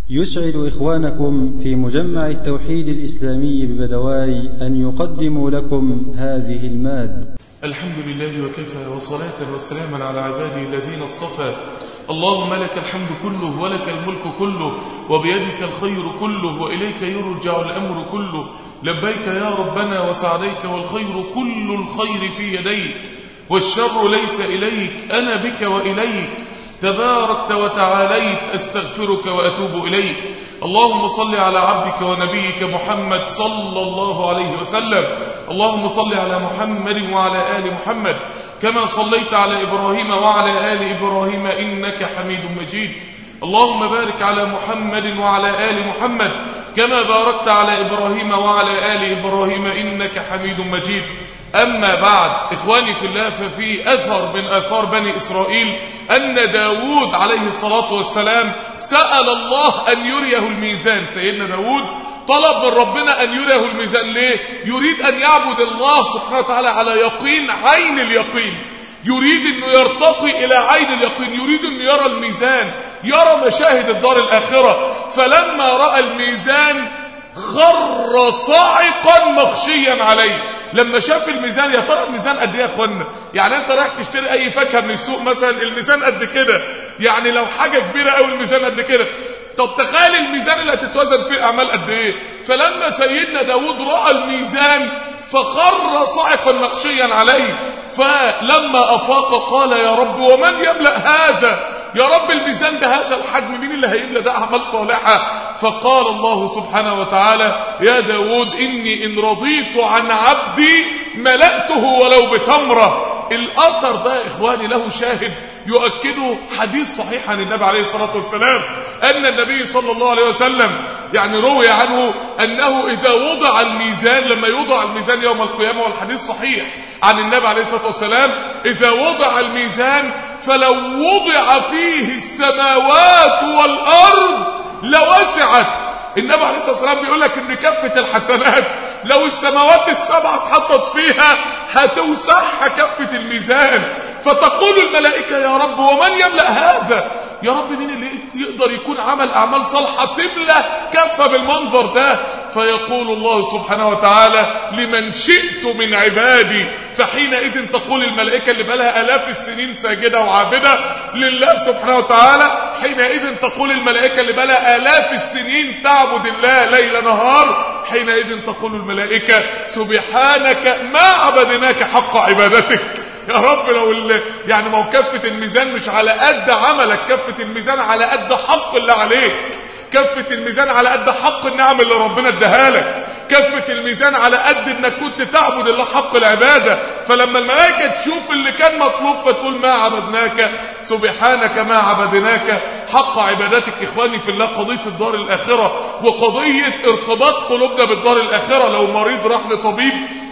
يسعد إخوانكم في مجمع التوحيد الإسلامي ببدواي أن يقدموا لكم هذه الماد الحمد لله وكفى وصلاة وسلاما على عباده الذين اصطفى اللهم لك الحمد كله ولك الملك كله وبيدك الخير كله وإليك يرجع الأمر كله لبيك يا ربنا وسعديك والخير كل الخير في يديك والشر ليس إليك أنا بك وإليك تباركت وتعاليت أستغفرك وأتوب إليك اللهم صل على عبدك ونبيك محمد صلى الله عليه وسلم اللهم صل على محمد وعلى آل محمد كما صليت على إبراهيم وعلى آل إبراهيم إنك حميد مجيد اللهم بارك على محمد وعلى آل محمد كما باركت على إبراهيم وعلى آل إبراهيم إنك حميد مجيد أما بعد إخواني في الله ففي أثر من أثار بني إسرائيل أن داود عليه الصلاة والسلام سأل الله أن يريه الميزان سيدنا داود طلب من ربنا أن يريه الميزان ليه؟ يريد أن يعبد الله سبحانه وتعالى على يقين عين اليقين يريد أنه يرتقي إلى عين اليقين يريد أنه يرى الميزان يرى مشاهد الدار الآخرة فلما رأى الميزان خر صاعقا مخشيا عليه لما شاف الميزان يا ترى الميزان قد ايه يا اخوانا يعني انت رايح تشتري اي فاكهه من السوق مثلا الميزان قد كده يعني لو حاجه كبيره قوي الميزان قد كده طب تخيل الميزان اللي هتتوزن فيه الاعمال قد ايه فلما سيدنا داود راى الميزان فخر صاعقا مخشيا عليه فلما افاق قال يا رب ومن يملا هذا يا رب الميزان ده هذا الحجم مين اللي هيملى ده أعمال صالحة فقال الله سبحانه وتعالى يا داود إني إن رضيت عن عبدي ملأته ولو بتمرة الأثر ده يا إخواني له شاهد يؤكده حديث صحيح عن النبي عليه الصلاة والسلام أن النبي صلى الله عليه وسلم يعني روي عنه أنه إذا وضع الميزان لما يوضع الميزان يوم القيامة والحديث صحيح عن النبي عليه الصلاة والسلام إذا وضع الميزان فلو وضع فيه السماوات والأرض لوسعت النبي عليه الصلاة والسلام بيقول لك ان كفة الحسنات لو السماوات السبعة اتحطت فيها هتوسعها كفة الميزان فتقول الملائكة يا رب ومن يملأ هذا يا رب مين اللي يقدر يكون عمل أعمال صالحة تملى كفة بالمنظر ده فيقول الله سبحانه وتعالى لمن شئت من عبادي فحينئذ تقول الملائكة اللي بلها آلاف السنين ساجدة وعابدة لله سبحانه وتعالى حينئذ تقول الملائكة اللي بلها آلاف السنين تعبد الله ليل نهار حينئذ تقول الملائكة سبحانك ما عبدناك حق عبادتك يا رب لو يعني ما هو كفة الميزان مش على قد عملك كفة الميزان على قد حق اللي عليك كفة الميزان على قد حق النعم اللي ربنا اداها لك كفة الميزان على قد انك كنت تعبد الله حق العبادة فلما الملائكة تشوف اللي كان مطلوب فتقول ما عبدناك سبحانك ما عبدناك حق عبادتك إخواني في الله قضية الدار الآخرة وقضية ارتباط قلوبنا بالدار الآخرة لو مريض راح لطبيب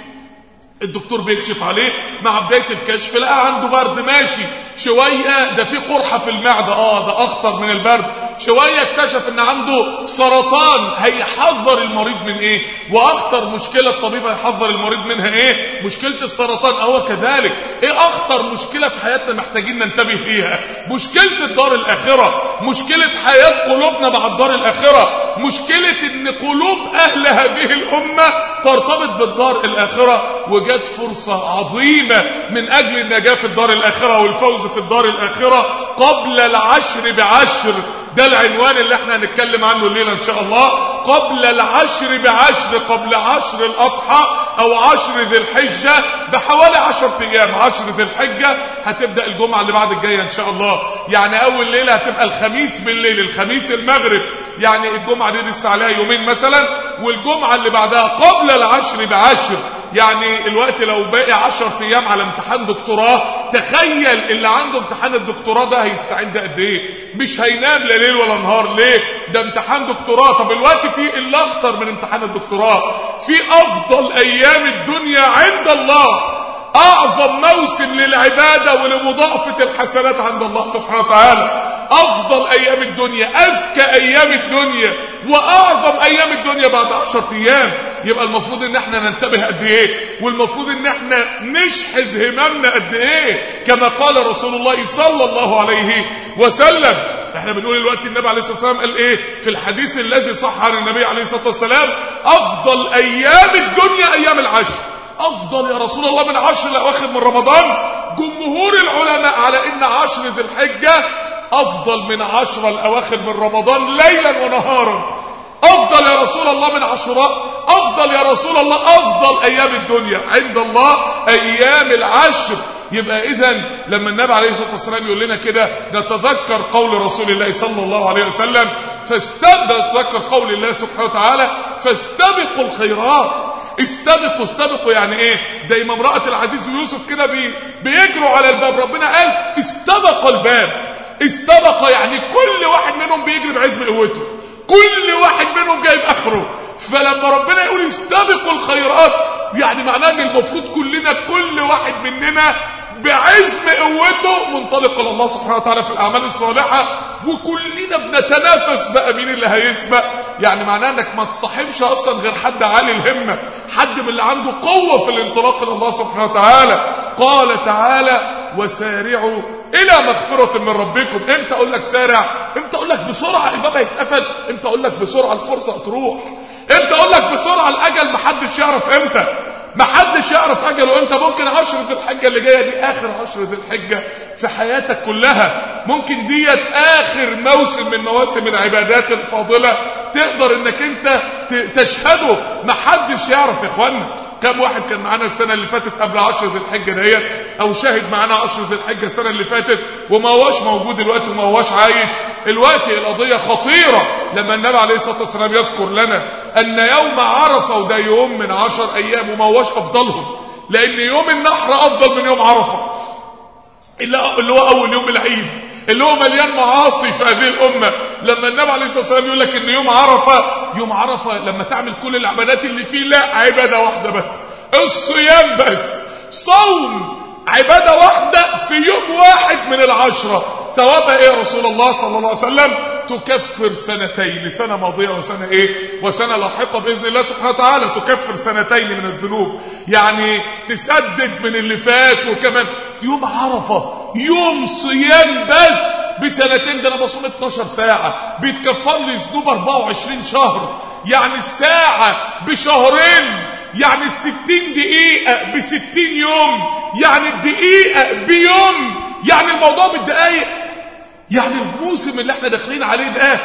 الدكتور بيكشف عليه مع بداية الكشف لقى عنده برد ماشي شوية ده في قرحة في المعدة اه ده اخطر من البرد شوية اكتشف ان عنده سرطان هيحذر المريض من ايه واخطر مشكلة الطبيب هيحذر المريض منها ايه مشكلة السرطان اهو كذلك ايه اخطر مشكلة في حياتنا محتاجين ننتبه ليها مشكلة الدار الاخرة مشكلة حياة قلوبنا مع الدار الاخرة مشكلة ان قلوب اهل هذه الامة ترتبط بالدار الاخرة وجت فرصة عظيمة من اجل النجاة في الدار الاخرة والفوز في الدار الآخرة قبل العشر بعشر ده العنوان اللي احنا هنتكلم عنه الليلة ان شاء الله قبل العشر بعشر قبل عشر الأضحى أو عشر ذي الحجة بحوالي عشر أيام عشر ذي الحجة هتبدأ الجمعة اللي بعد الجاية ان شاء الله يعني أول ليلة هتبقى الخميس بالليل الخميس المغرب يعني الجمعة دي لسه عليها يومين مثلا والجمعة اللي بعدها قبل العشر بعشر يعني الوقت لو باقي عشر ايام على امتحان دكتوراه تخيل اللي عنده امتحان الدكتوراه ده هيستعد قد ايه مش هينام لا ليل ولا نهار ليه ده امتحان دكتوراه طب الوقت فيه اللي اخطر من امتحان الدكتوراه في افضل ايام الدنيا عند الله اعظم موسم للعبادة ولمضاعفة الحسنات عند الله سبحانه وتعالى افضل ايام الدنيا اذكى ايام الدنيا واعظم ايام الدنيا بعد عشرة ايام يبقى المفروض ان احنا ننتبه قد ايه والمفروض ان احنا نشحذ هممنا قد ايه كما قال رسول الله صلى الله عليه وسلم احنا بنقول الوقت النبي عليه الصلاة والسلام قال ايه في الحديث الذي صح عن النبي عليه الصلاة والسلام افضل ايام الدنيا ايام العشر افضل يا رسول الله من عشر الاواخر من رمضان جمهور العلماء على ان عشر ذي الحجة افضل من عشر الاواخر من رمضان ليلا ونهارا افضل يا رسول الله من عاشوراء افضل يا رسول الله افضل ايام الدنيا عند الله ايام العشر يبقى اذا لما النبي عليه الصلاه والسلام يقول لنا كده نتذكر قول رسول الله صلى الله عليه وسلم فاستبقوا قول الله سبحانه وتعالى فاستبقوا الخيرات استبقوا استبقوا يعني ايه زي ما امراه العزيز ويوسف كده بي بيجروا على الباب ربنا قال استبق الباب استبق يعني كل واحد منهم بيجري بعزم قوته كل واحد منهم جايب اخره فلما ربنا يقول استبقوا الخيرات يعني معناه ان المفروض كلنا كل واحد مننا بعزم قوته منطلق الى الله سبحانه وتعالى في الاعمال الصالحه وكلنا بنتنافس بقى مين اللي هيسبق يعني معناه انك ما تصاحبش اصلا غير حد عالي الهمه حد من اللي عنده قوه في الانطلاق الى الله سبحانه وتعالى قال تعالى وسارعوا الى مغفرة من ربكم امتى اقول لك سارع امتى اقول لك بسرعة الباب هيتقفل امتى اقول لك بسرعة الفرصة تروح امتى اقول لك بسرعة الاجل محدش يعرف امتى محدش يعرف اجله امتى ممكن عشر ذي الحجة اللي جاية دي اخر عشر ذي الحجة في حياتك كلها ممكن ديت اخر موسم من مواسم العبادات الفاضلة تقدر انك انت تشهده محدش يعرف يا اخوانا كم واحد كان معانا السنة اللي فاتت قبل عشر ذي الحجة ديت او شاهد معانا عشر ذي الحجة السنة اللي فاتت وما هواش موجود الوقت وما هواش عايش الوقت القضية خطيرة لما النبي عليه الصلاة والسلام يذكر لنا ان يوم عرفة وده يوم من عشر ايام وما هواش افضلهم لان يوم النحر افضل من يوم عرفة اللي هو اول يوم العيد اللي هو مليان معاصي في هذه الأمة لما النبي عليه الصلاة والسلام يقول لك ان يوم عرفة يوم عرفة لما تعمل كل العبادات اللي فيه لا عبادة واحدة بس الصيام بس صوم عبادة واحدة في يوم واحد من العشرة ثوابها ايه يا رسول الله صلى الله عليه وسلم تكفر سنتين سنة ماضية وسنة ايه وسنة لاحقة بإذن الله سبحانه وتعالى تكفر سنتين من الذنوب يعني تسدد من اللي فات وكمان يوم عرفة يوم صيام بس بسنتين ده انا بصوم 12 ساعة بيتكفر لي ذنوب 24 شهر يعني الساعة بشهرين يعني الستين دقيقة بستين يوم يعني الدقيقة بيوم يعني الموضوع بالدقايق يعني الموسم اللي احنا داخلين عليه ده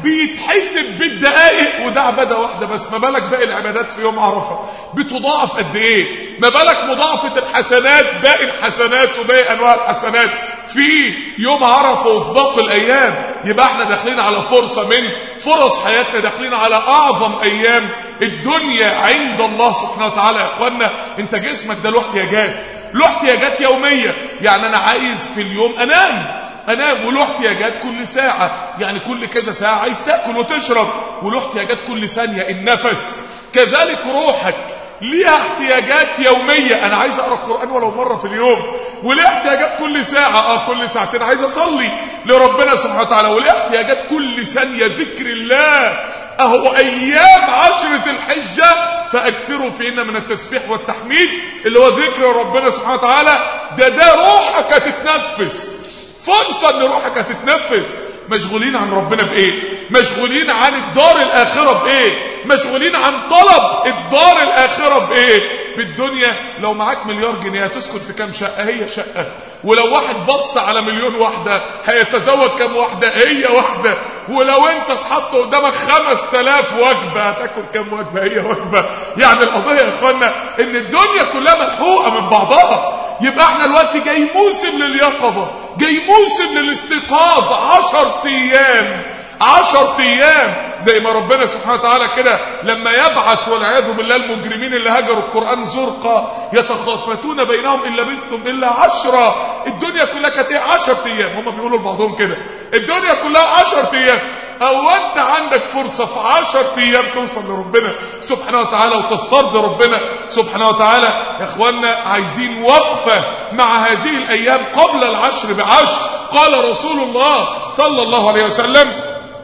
بيتحسب بالدقائق وده عبادة واحدة بس ما بالك باقي العبادات في يوم عرفة بتضاعف قد ايه ما بالك مضاعفة الحسنات باقي الحسنات وباقي انواع الحسنات في يوم عرفة وفي باقي الايام يبقى احنا داخلين على فرصة من فرص حياتنا داخلين على اعظم ايام الدنيا عند الله سبحانه وتعالى يا اخوانا انت جسمك ده له احتياجات له احتياجات يومية يعني انا عايز في اليوم انام انام وله احتياجات كل ساعة يعني كل كذا ساعة عايز تأكل وتشرب وله احتياجات كل ثانية النفس كذلك روحك ليها احتياجات يومية انا عايز اقرأ القرآن ولو مرة في اليوم وليه احتياجات كل ساعة اه كل ساعتين عايز اصلي لربنا سبحانه وتعالى وليه احتياجات كل ثانية ذكر الله اهو ايام عشرة الحجة فاكثروا فينا من التسبيح والتحميد اللي هو ذكر ربنا سبحانه وتعالى ده ده روحك هتتنفس فرصة ان روحك هتتنفس مشغولين عن ربنا بايه مشغولين عن الدار الاخرة بايه مشغولين عن طلب الدار الاخرة بايه بالدنيا لو معاك مليار جنيه هتسكن في كام شقة هي شقة ولو واحد بص على مليون واحدة هيتزوج كام واحدة هي واحدة ولو انت اتحط قدامك خمس تلاف وجبة هتاكل كام وجبة هي وجبة يعني القضية يا اخوانا ان الدنيا كلها ملحوقة من بعضها يبقى احنا الوقت جاي موسم لليقظة جاي موسم للاستيقاظ عشر ايام عشر ايام زي ما ربنا سبحانه وتعالى كده لما يبعث والعياذ بالله المجرمين اللي هجروا القرآن زرقا يتخافتون بينهم إن لبثتم إلا عشرة الدنيا كلها كانت ايه عشر ايام هم بيقولوا لبعضهم كده الدنيا كلها عشر ايام او انت عندك فرصة في عشر ايام توصل لربنا سبحانه وتعالى وتسترضي ربنا سبحانه وتعالى يا اخوانا عايزين وقفة مع هذه الايام قبل العشر بعشر قال رسول الله صلى الله عليه وسلم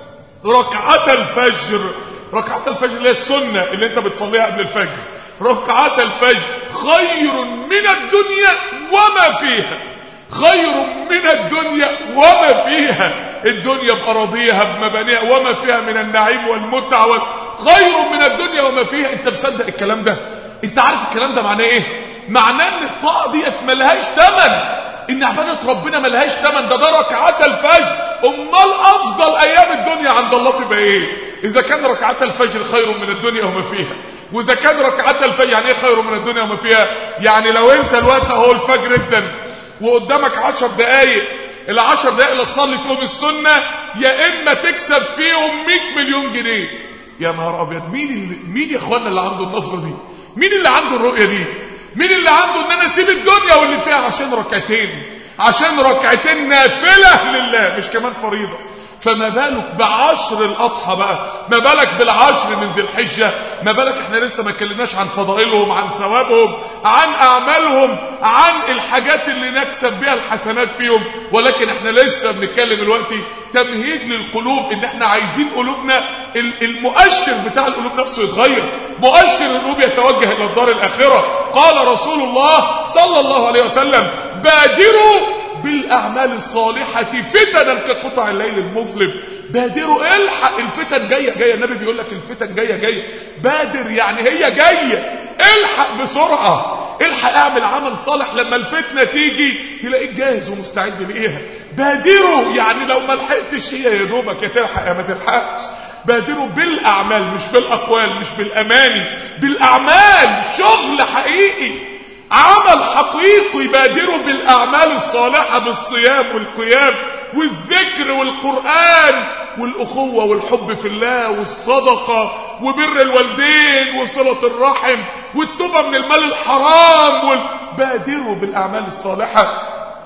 ركعة الفجر ركعة الفجر اللي هي السنة اللي انت بتصليها قبل الفجر ركعة الفجر خير من الدنيا وما فيها خير من الدنيا وما فيها الدنيا بأراضيها بمبانيها وما فيها من النعيم والمتع وال... خير من الدنيا وما فيها انت مصدق الكلام ده انت عارف الكلام ده معناه ايه معناه ان الطاعه ديت ملهاش ثمن ان عباده ربنا ملهاش ثمن ده ده ركعات الفجر امال افضل ايام الدنيا عند الله تبقى ايه اذا كان ركعات الفجر خير من الدنيا وما فيها واذا كان ركعات الفجر يعني ايه خير من الدنيا وما فيها يعني لو انت الوقت اهو الفجر ادن وقدامك عشر دقايق العشر دقايق اللي تصلي فيهم السنه يا اما تكسب فيهم 100 مليون جنيه يا نهار ابيض مين اللي مين يا اخوانا اللي عنده النظره دي مين اللي عنده الرؤيه دي مين اللي عنده ان انا اسيب الدنيا واللي فيها عشان ركعتين عشان ركعتين نافله لله مش كمان فريضه فما بالك بعشر الاضحى بقى ما بالك بالعشر من ذي الحجه ما بالك احنا لسه ما اتكلمناش عن فضائلهم عن ثوابهم عن اعمالهم عن الحاجات اللي نكسب بيها الحسنات فيهم ولكن احنا لسه بنتكلم دلوقتي تمهيد للقلوب ان احنا عايزين قلوبنا المؤشر بتاع القلوب نفسه يتغير مؤشر القلوب يتوجه الى الدار الاخره قال رسول الله صلى الله عليه وسلم بادروا بالأعمال الصالحة فتنا كقطع الليل المظلم بادروا الحق الفتن جاية جاية النبي بيقول لك الفتن جاية جاية بادر يعني هي جاية الحق بسرعة الحق اعمل عمل صالح لما الفتنة تيجي تلاقيك جاهز ومستعد لإيها بادروا يعني لو ما لحقتش هي يا دوبك يا تلحق يا ما تلحقش بادروا بالأعمال مش بالأقوال مش بالأماني بالأعمال شغل حقيقي عمل حقيقي بادروا بالأعمال الصالحة بالصيام والقيام والذكر والقرآن والأخوة والحب في الله والصدقة وبر الوالدين وصلة الرحم والتوبة من المال الحرام بادروا بالأعمال الصالحة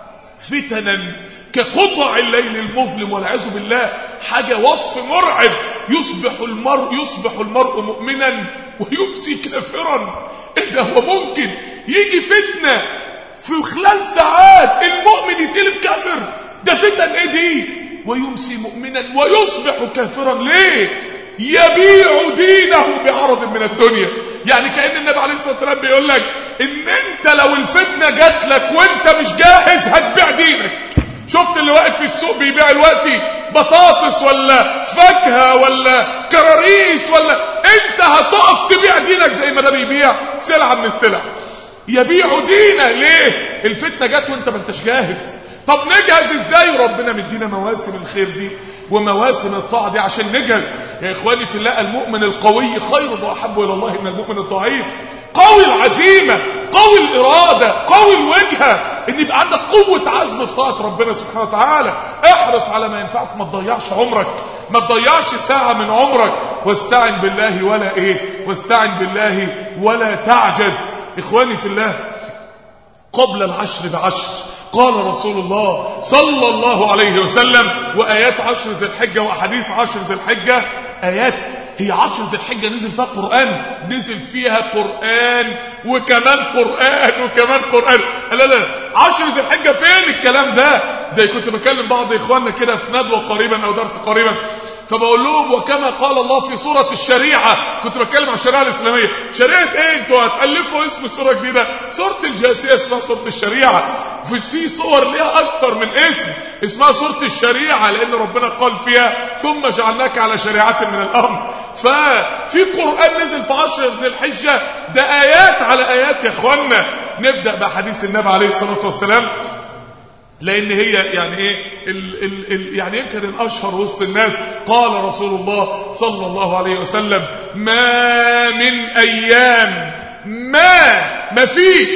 فتنا كقطع الليل المظلم والعياذ بالله حاجة وصف مرعب يصبح المرء يصبح المرء مؤمنا ويمسي كافرا ايه ده هو ممكن يجي فتنة في خلال ساعات المؤمن يتقلب كافر ده فتن ايه دي ويمسي مؤمنا ويصبح كافرا ليه يبيع دينه بعرض من الدنيا يعني كأن النبي عليه الصلاة والسلام بيقول لك ان انت لو الفتنة جات لك وانت مش جاهز هتبيع دينك شفت اللي واقف في السوق بيبيع الوقت بطاطس ولا فاكهة ولا كراريس ولا انت هتقف تبيع دينك زي ما ده بيبيع سلعة من السلع يبيع دينه ليه الفتنة جت وانت ما انتش جاهز طب نجهز ازاي ربنا مدينا مواسم الخير دي ومواسم الطاعة دي عشان نجهز يا اخواني في الله المؤمن القوي خير واحب الى الله من المؤمن الضعيف قوي العزيمة قوي الإرادة قوي الوجهة ان يبقى عندك قوة عزم في طاعة ربنا سبحانه وتعالى احرص على ما ينفعك ما تضيعش عمرك ما تضيعش ساعة من عمرك واستعن بالله ولا ايه واستعن بالله ولا تعجز اخواني في الله قبل العشر بعشر قال رسول الله صلى الله عليه وسلم وآيات عشر ذي الحجة وأحاديث عشر ذي الحجة آيات هي عشر ذي الحجة نزل فيها قرآن نزل فيها قرآن وكمان قرآن وكمان قرآن لا لا عشر ذي الحجة فين الكلام ده زي كنت بكلم بعض إخواننا كده في ندوة قريبا أو درس قريبا فبقول لهم وكما قال الله في سورة الشريعة كنت بتكلم عن الشريعة الإسلامية شريعة ايه انتوا هتألفوا اسم سورة جديدة سورة الجاسية اسمها سورة الشريعة في صور ليها أكثر من اسم اسمها سورة الشريعة لأن ربنا قال فيها ثم جعلناك على شريعة من الأمر ففي قرآن نزل في عشر ذي الحجة ده آيات على آيات يا اخوانا نبدأ بحديث النبي عليه الصلاة والسلام لان هي يعني ايه ال ال ال يعني يمكن الاشهر وسط الناس قال رسول الله صلى الله عليه وسلم ما من ايام ما ما فيش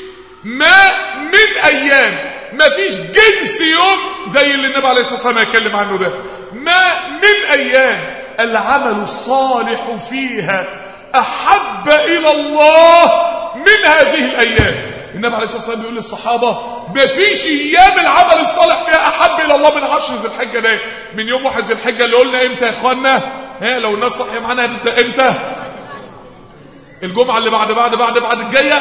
ما من ايام ما فيش جنس يوم زي اللي النبي عليه الصلاه والسلام يتكلم عنه ده ما من ايام العمل الصالح فيها احب الى الله من هذه الايام النبي عليه الصلاه والسلام بيقول للصحابه ما فيش ايام العمل الصالح فيها احب الى الله من عشر ذي الحجه ده من يوم واحد ذي الحجه اللي قلنا امتى يا اخوانا ها لو الناس صحيه معانا هتبدا امتى الجمعه اللي بعد بعد بعد بعد الجايه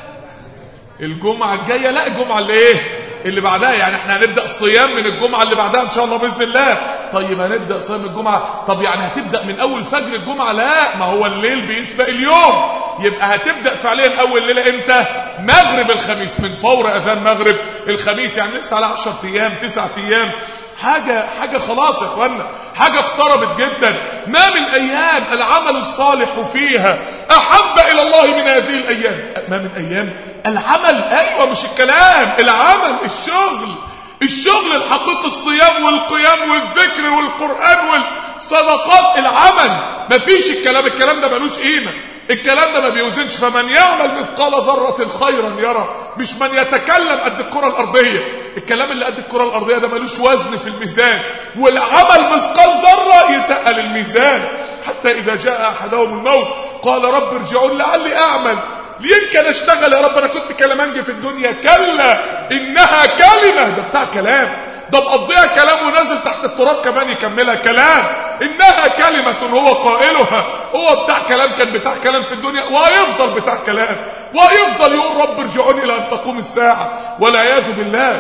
الجمعه الجايه لا الجمعه اللي ايه اللي بعدها يعني احنا هنبدا صيام من الجمعه اللي بعدها ان شاء الله باذن الله طيب هنبدا صيام الجمعه طب يعني هتبدا من اول فجر الجمعه لا ما هو الليل بيسبق اليوم يبقى هتبدا فعليا اول ليله امتى مغرب الخميس من فور اذان مغرب الخميس يعني لسه على 10 ايام 9 ايام حاجة حاجة خلاص يا اخوانا حاجة اقتربت جدا ما من ايام العمل الصالح فيها احب الى الله من هذه الايام ما من ايام العمل ايوه مش الكلام العمل الشغل الشغل الحقيقي الصيام والقيام والذكر والقرآن والصدقات العمل مفيش الكلام الكلام ده ملوش قيمة الكلام ده ما بيوزنش فمن يعمل مثقال ذرة خيرا يرى مش من يتكلم قد الكرة الأرضية الكلام اللي قد الكرة الأرضية ده ملوش وزن في الميزان والعمل مثقال ذرة يتقل الميزان حتى إذا جاء أحدهم الموت قال رب ارجعون لعلي أعمل يمكن اشتغل يا رب انا كنت كلمانجي في الدنيا كلا انها كلمه ده بتاع كلام ده مقضيها كلام ونازل تحت التراب كمان يكملها كلام انها كلمه هو قائلها هو بتاع كلام كان بتاع كلام في الدنيا وهيفضل بتاع كلام وهيفضل يقول رب ارجعوني الى ان تقوم الساعه والعياذ بالله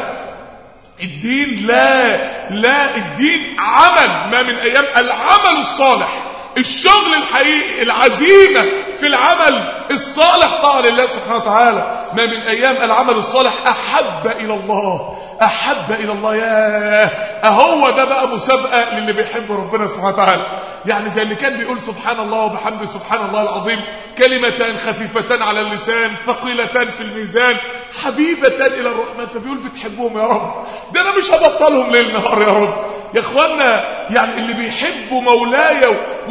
الدين لا لا الدين عمل ما من ايام العمل الصالح الشغل الحقيقي العزيمة في العمل الصالح طاعة لله سبحانه وتعالى ما من أيام العمل الصالح أحب إلى الله أحب إلى الله ياه أهو ده بقى مسابقة للي بيحب ربنا سبحانه وتعالى يعني زي اللي كان بيقول سبحان الله وبحمد سبحان الله العظيم كلمتان خفيفتان على اللسان ثقيلتان في الميزان حبيبتان إلى الرحمن فبيقول بتحبهم يا رب ده أنا مش هبطلهم ليل نهار يا رب يا اخوانا يعني اللي بيحبوا مولاي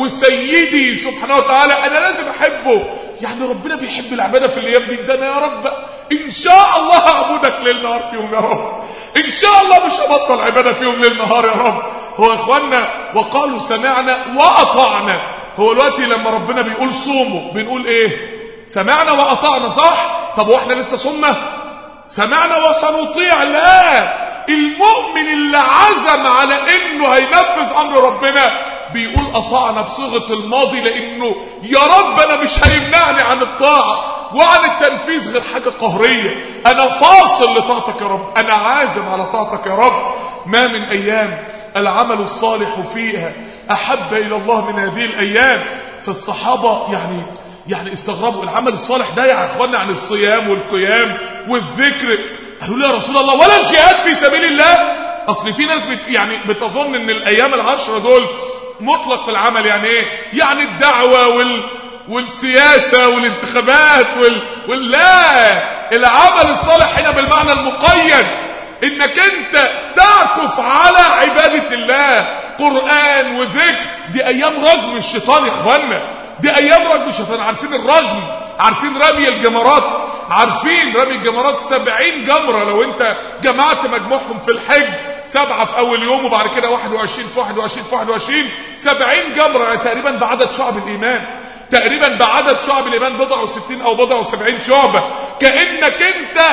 وسيدي سبحانه وتعالى انا لازم احبه يعني ربنا بيحب العباده في الايام دي ده انا يا رب ان شاء الله هعبدك ليل نهار فيهم يا رب ان شاء الله مش هبطل عباده فيهم ليل نهار يا رب هو يا اخوانا وقالوا سمعنا واطعنا هو دلوقتي لما ربنا بيقول صوموا بنقول ايه سمعنا واطعنا صح طب واحنا لسه صمنا سمعنا وسنطيع لا المؤمن اللي عزم على انه هينفذ امر ربنا بيقول اطعنا بصيغه الماضي لانه يا رب انا مش هيمنعني عن الطاعه وعن التنفيذ غير حاجه قهريه انا فاصل لطاعتك يا رب انا عازم على طاعتك يا رب ما من ايام العمل الصالح فيها احب الى الله من هذه الايام فالصحابه يعني يعني استغربوا العمل الصالح ده يا اخوانا عن الصيام والقيام والذكر قالوا له يا رسول الله ولا الجهاد في سبيل الله اصل في ناس بت يعني بتظن ان الايام العشره دول مطلق العمل يعني ايه يعني الدعوه وال والسياسه والانتخابات وال... ولا العمل الصالح هنا بالمعنى المقيد انك انت تعكف على عباده الله قران وذكر دي ايام رجم الشيطان يا اخوانا دي ايام رجم الشيطان عارفين الرجم عارفين رمي الجمرات عارفين رمي الجمرات سبعين جمرة لو انت جمعت مجموعهم في الحج سبعة في اول يوم وبعد كده 21 في 21 في 21 سبعين جمرة يعني تقريبا بعدد شعب الايمان تقريبا بعدد شعب الايمان بضع وستين او بضع وسبعين شعبة كأنك انت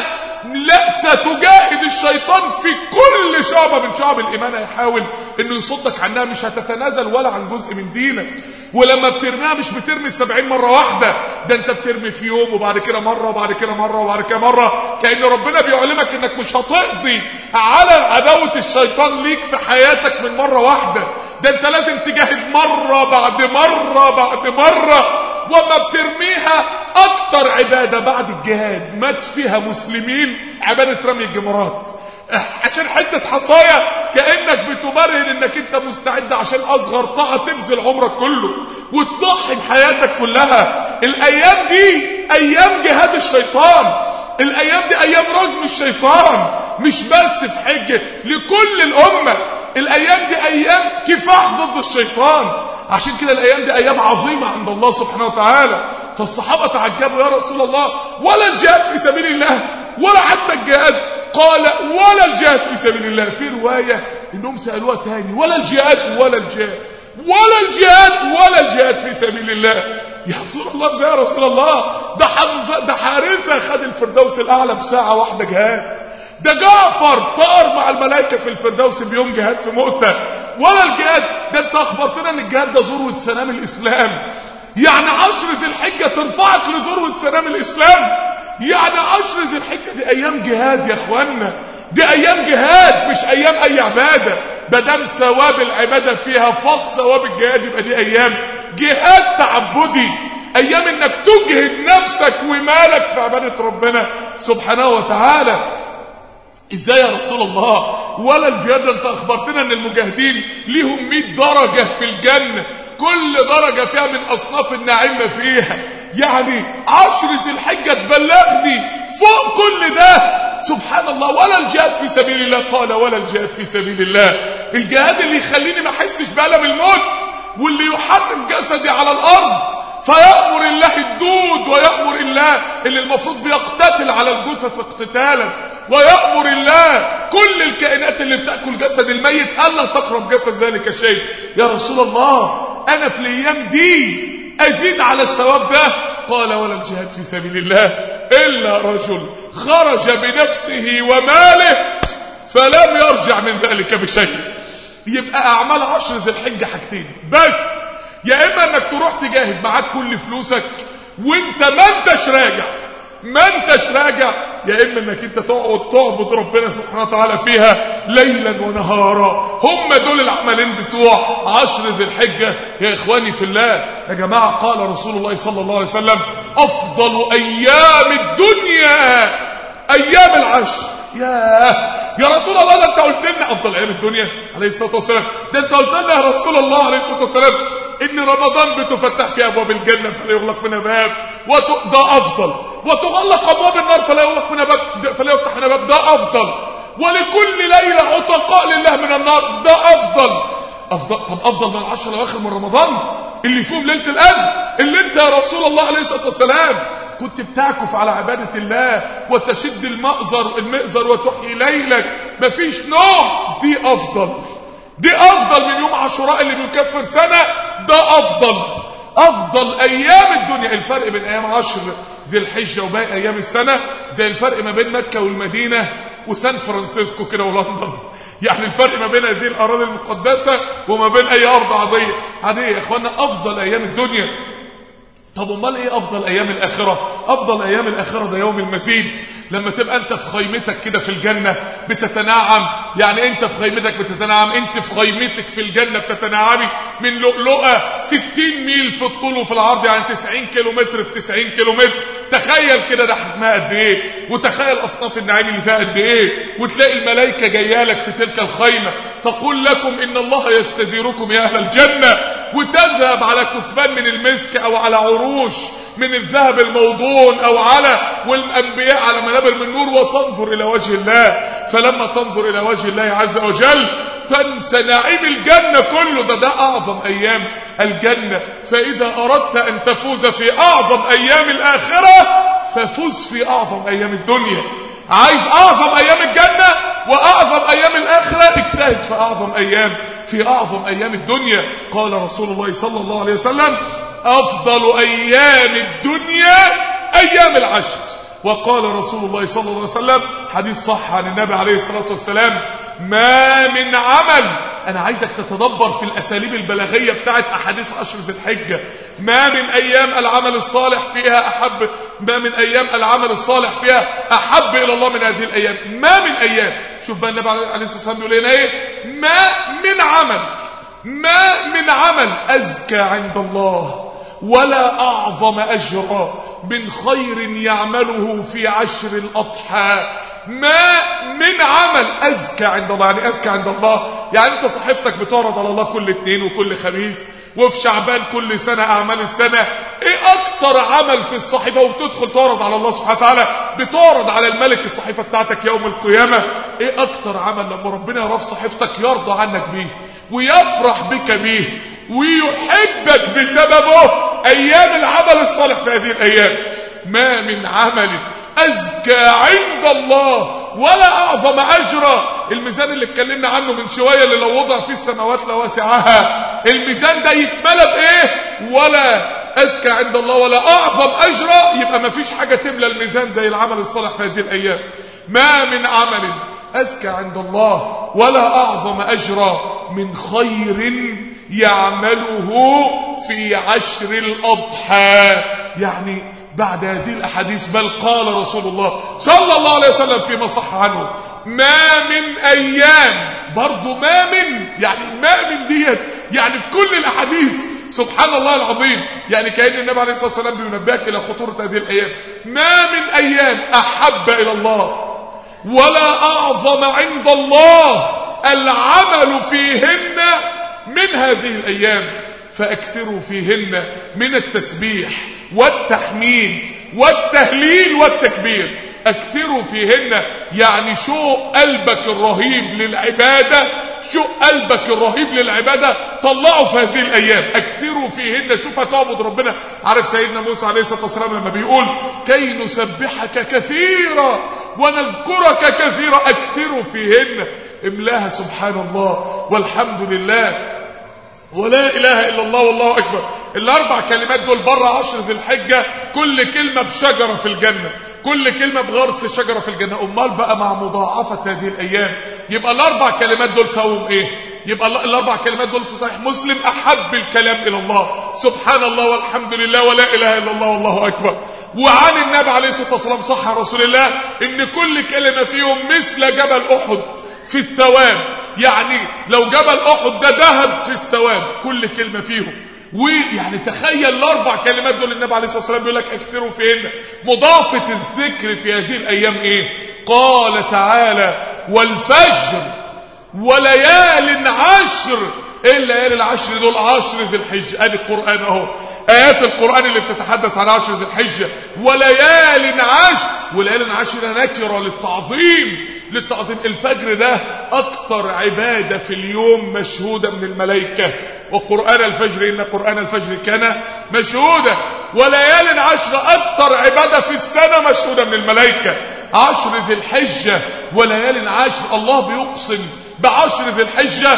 لا ستجاهد الشيطان في كل شعبة من شعب الإيمان هيحاول إنه يصدك عنها مش هتتنازل ولا عن جزء من دينك ولما بترميها مش بترمي السبعين مرة واحدة ده أنت بترمي في يوم وبعد كده مرة وبعد كده مرة وبعد كده مرة كأن ربنا بيعلمك إنك مش هتقضي على عداوة الشيطان ليك في حياتك من مرة واحدة ده أنت لازم تجاهد مرة بعد مرة بعد مرة وما بترميها اكتر عبادة بعد الجهاد مات فيها مسلمين عبادة رمي الجمرات عشان حتة حصاية كأنك بتبرهن انك انت مستعد عشان اصغر طاعة تبذل عمرك كله وتضحي بحياتك كلها الايام دي ايام جهاد الشيطان الايام دي ايام رجم الشيطان مش بس في حجة لكل الامة الايام دي ايام كفاح ضد الشيطان عشان كده الايام دي ايام عظيمة عند الله سبحانه وتعالى فالصحابة تعجبوا يا رسول الله ولا الجهاد في سبيل الله ولا حتى الجهاد قال ولا الجهاد في سبيل الله في رواية انهم سألوها تاني ولا الجهاد ولا الجهاد ولا الجهاد ولا الجهاد في سبيل الله يا رسول الله ازاي يا رسول الله ده حمزة ده حارثة خد الفردوس الاعلى بساعة واحدة جهاد ده جعفر طار مع الملائكة في الفردوس بيوم جهاد في مؤتة ولا الجهاد ده انت اخبرتنا ان الجهاد ده ذروة سلام الاسلام يعني عشر ذي الحجة ترفعك لذروة سلام الاسلام يعني عشر ذي الحجة دي ايام جهاد يا اخوانا دي ايام جهاد مش ايام اي عبادة بدم ثواب العبادة فيها فوق ثواب الجهاد يبقى دي ايام جهاد تعبدي ايام انك تجهد نفسك ومالك في عبادة ربنا سبحانه وتعالى ازاي يا رسول الله ولا الجهاد انت اخبرتنا ان المجاهدين ليهم 100 درجة في الجنة كل درجة فيها من اصناف النعيم ما فيها يعني عشر ذي الحجة تبلغني فوق كل ده سبحان الله ولا الجهاد في سبيل الله قال ولا الجهاد في سبيل الله الجهاد اللي يخليني ما احسش بألم الموت واللي يحرك جسدي على الارض فيأمر الله الدود ويأمر الله اللي المفروض بيقتتل على الجثث اقتتالا ويأمر الله كل الكائنات اللي بتأكل جسد الميت ألا تقرب جسد ذلك الشيء يا رسول الله أنا في الأيام دي أزيد على الثواب ده قال ولا الجهاد في سبيل الله إلا رجل خرج بنفسه وماله فلم يرجع من ذلك بشيء يبقى أعمال عشر ذي الحجة حاجتين بس يا إما أنك تروح تجاهد معاك كل فلوسك وانت ما انتش راجع ما انتش راجع يا اما انك انت تقعد تعبد ربنا سبحانه وتعالى فيها ليلا ونهارا هم دول العملين بتوع عشر ذي الحجه يا اخواني في الله يا جماعه قال رسول الله صلى الله عليه وسلم افضل ايام الدنيا ايام العشر يا يا رسول الله ده انت قلت لنا افضل ايام الدنيا عليه الصلاه والسلام ده انت قلت لنا يا رسول الله عليه الصلاه والسلام ان رمضان بتفتح فيه ابواب الجنه فلا يغلق منها باب وت... ده افضل وتغلق ابواب النار فلا يغلق منها باب فلا يفتح منها باب ده افضل ولكل ليله عتقاء لله من النار ده افضل افضل طب افضل من العشر الاواخر من رمضان اللي فيهم ليله القدر اللي انت يا رسول الله عليه الصلاه والسلام كنت بتعكف على عبادة الله وتشد المأزر المئزر وتحيي ليلك مفيش نوم دي أفضل دي أفضل من يوم عاشوراء اللي بيكفر سنة ده أفضل أفضل أيام الدنيا الفرق بين أيام عشر ذي الحجة وباقي أيام السنة زي الفرق ما بين مكة والمدينة وسان فرانسيسكو كده ولندن يعني الفرق ما بين هذه الأراضي المقدسة وما بين أي أرض عادية عادية يا إخوانا أفضل أيام الدنيا طب امال ايه افضل ايام الاخره افضل ايام الاخره ده يوم المزيد لما تبقى انت في خيمتك كده في الجنه بتتنعم يعني انت في خيمتك بتتنعم انت في خيمتك في الجنه بتتنعمي من لؤلؤه 60 ميل في الطول وفي العرض يعني 90 كيلو متر في 90 كيلو متر تخيل كده ده حجمها قد ايه وتخيل اصناف النعيم اللي فيها قد ايه وتلاقي الملائكه جايه لك في تلك الخيمه تقول لكم ان الله يستزيركم يا اهل الجنه وتذهب على كثبان من المسك او على عروش من الذهب الموضون او على والانبياء على منابر من نور وتنظر الى وجه الله فلما تنظر الى وجه الله عز وجل تنسى نعيم الجنة كله ده ده أعظم أيام الجنة فإذا أردت أن تفوز في أعظم أيام الآخرة ففوز في أعظم أيام الدنيا عايز أعظم أيام الجنة وأعظم أيام الآخرة اجتهد في أعظم أيام في أعظم أيام الدنيا قال رسول الله صلى الله عليه وسلم أفضل أيام الدنيا أيام العشر وقال رسول الله صلى الله عليه وسلم حديث صح عن النبي عليه الصلاة والسلام ما من عمل أنا عايزك تتدبر في الأساليب البلاغية بتاعت أحاديث عشر ذي الحجة ما من أيام العمل الصالح فيها أحب ما من أيام العمل الصالح فيها أحب إلى الله من هذه الأيام ما من أيام شوف بقى النبي عليه الصلاة والسلام يقول لنا إيه ما من عمل ما من عمل أزكى عند الله ولا أعظم أجرا من خير يعمله في عشر الأضحى ما من عمل أزكى عند الله يعني أزكى عند الله يعني أنت صحيفتك بتعرض على الله كل اثنين وكل خميس وفي شعبان كل سنة أعمال السنة إيه أكتر عمل في الصحيفة وبتدخل تعرض على الله سبحانه وتعالى بتعرض على الملك الصحيفة بتاعتك يوم القيامة إيه أكتر عمل لما ربنا يرى في صحيفتك يرضى عنك بيه ويفرح بك بيه ويحبك بسببه أيام العمل الصالح في هذه الأيام ما من عمل أزكى عند الله ولا أعظم أجرا الميزان اللي اتكلمنا عنه من شوية اللي لو وضع فيه السماوات لواسعها الميزان ده يتملى بإيه ولا أزكى عند الله ولا أعظم أجرا يبقى ما فيش حاجة تملى الميزان زي العمل الصالح في هذه الأيام ما من عمل أزكى عند الله ولا أعظم أجرا من خير يعمله في عشر الأضحى يعني بعد هذه الأحاديث بل قال رسول الله صلى الله عليه وسلم فيما صح عنه ما من أيام برضو ما من يعني ما من ديت يعني في كل الأحاديث سبحان الله العظيم يعني كأن النبي عليه الصلاة والسلام بينبهك إلى خطورة هذه الأيام ما من أيام أحب إلى الله ولا أعظم عند الله العمل فيهن من هذه الأيام فأكثروا فيهن من التسبيح والتحميد والتهليل والتكبير أكثروا فيهن يعني شو قلبك الرهيب للعبادة شو قلبك الرهيب للعبادة طلعوا في هذه الأيام أكثروا فيهن شوف هتعبد ربنا عارف سيدنا موسى عليه الصلاة والسلام لما بيقول كي نسبحك كثيرا ونذكرك كثيرا أكثروا فيهن املاها سبحان الله والحمد لله ولا إله إلا الله والله أكبر الأربع كلمات دول بره عشر ذي الحجة كل كلمة بشجرة في الجنة كل كلمة بغرس شجرة في الجنة أمال بقى مع مضاعفة هذه الأيام يبقى الأربع كلمات دول سووا إيه يبقى الأربع كلمات دول في صحيح مسلم أحب الكلام إلى الله سبحان الله والحمد لله ولا إله إلا الله والله أكبر وعن النبي عليه الصلاة والسلام صح رسول الله إن كل كلمة فيهم مثل جبل أحد في الثواب يعني لو جبل أحد ده ذهب في الثواب كل كلمة فيهم ويعني تخيل الاربع كلمات دول النبي عليه الصلاه والسلام بيقول لك اكثروا فيهن مضافه الذكر في هذه الايام ايه قال تعالى والفجر وليال عشر ايه الليالي العشر دول عشر ذي الحجه ادي القران اهو ايات القران اللي بتتحدث عن عشر ذي الحجه وليال عشر وليال عشر نكره للتعظيم للتعظيم الفجر ده اكتر عباده في اليوم مشهوده من الملائكه وقران الفجر ان قران الفجر كان مشهودا وليال عشر اكتر عباده في السنه مشهوده من الملائكه عشر ذي الحجه وليال عشر الله بيقسم بعشر ذي الحجة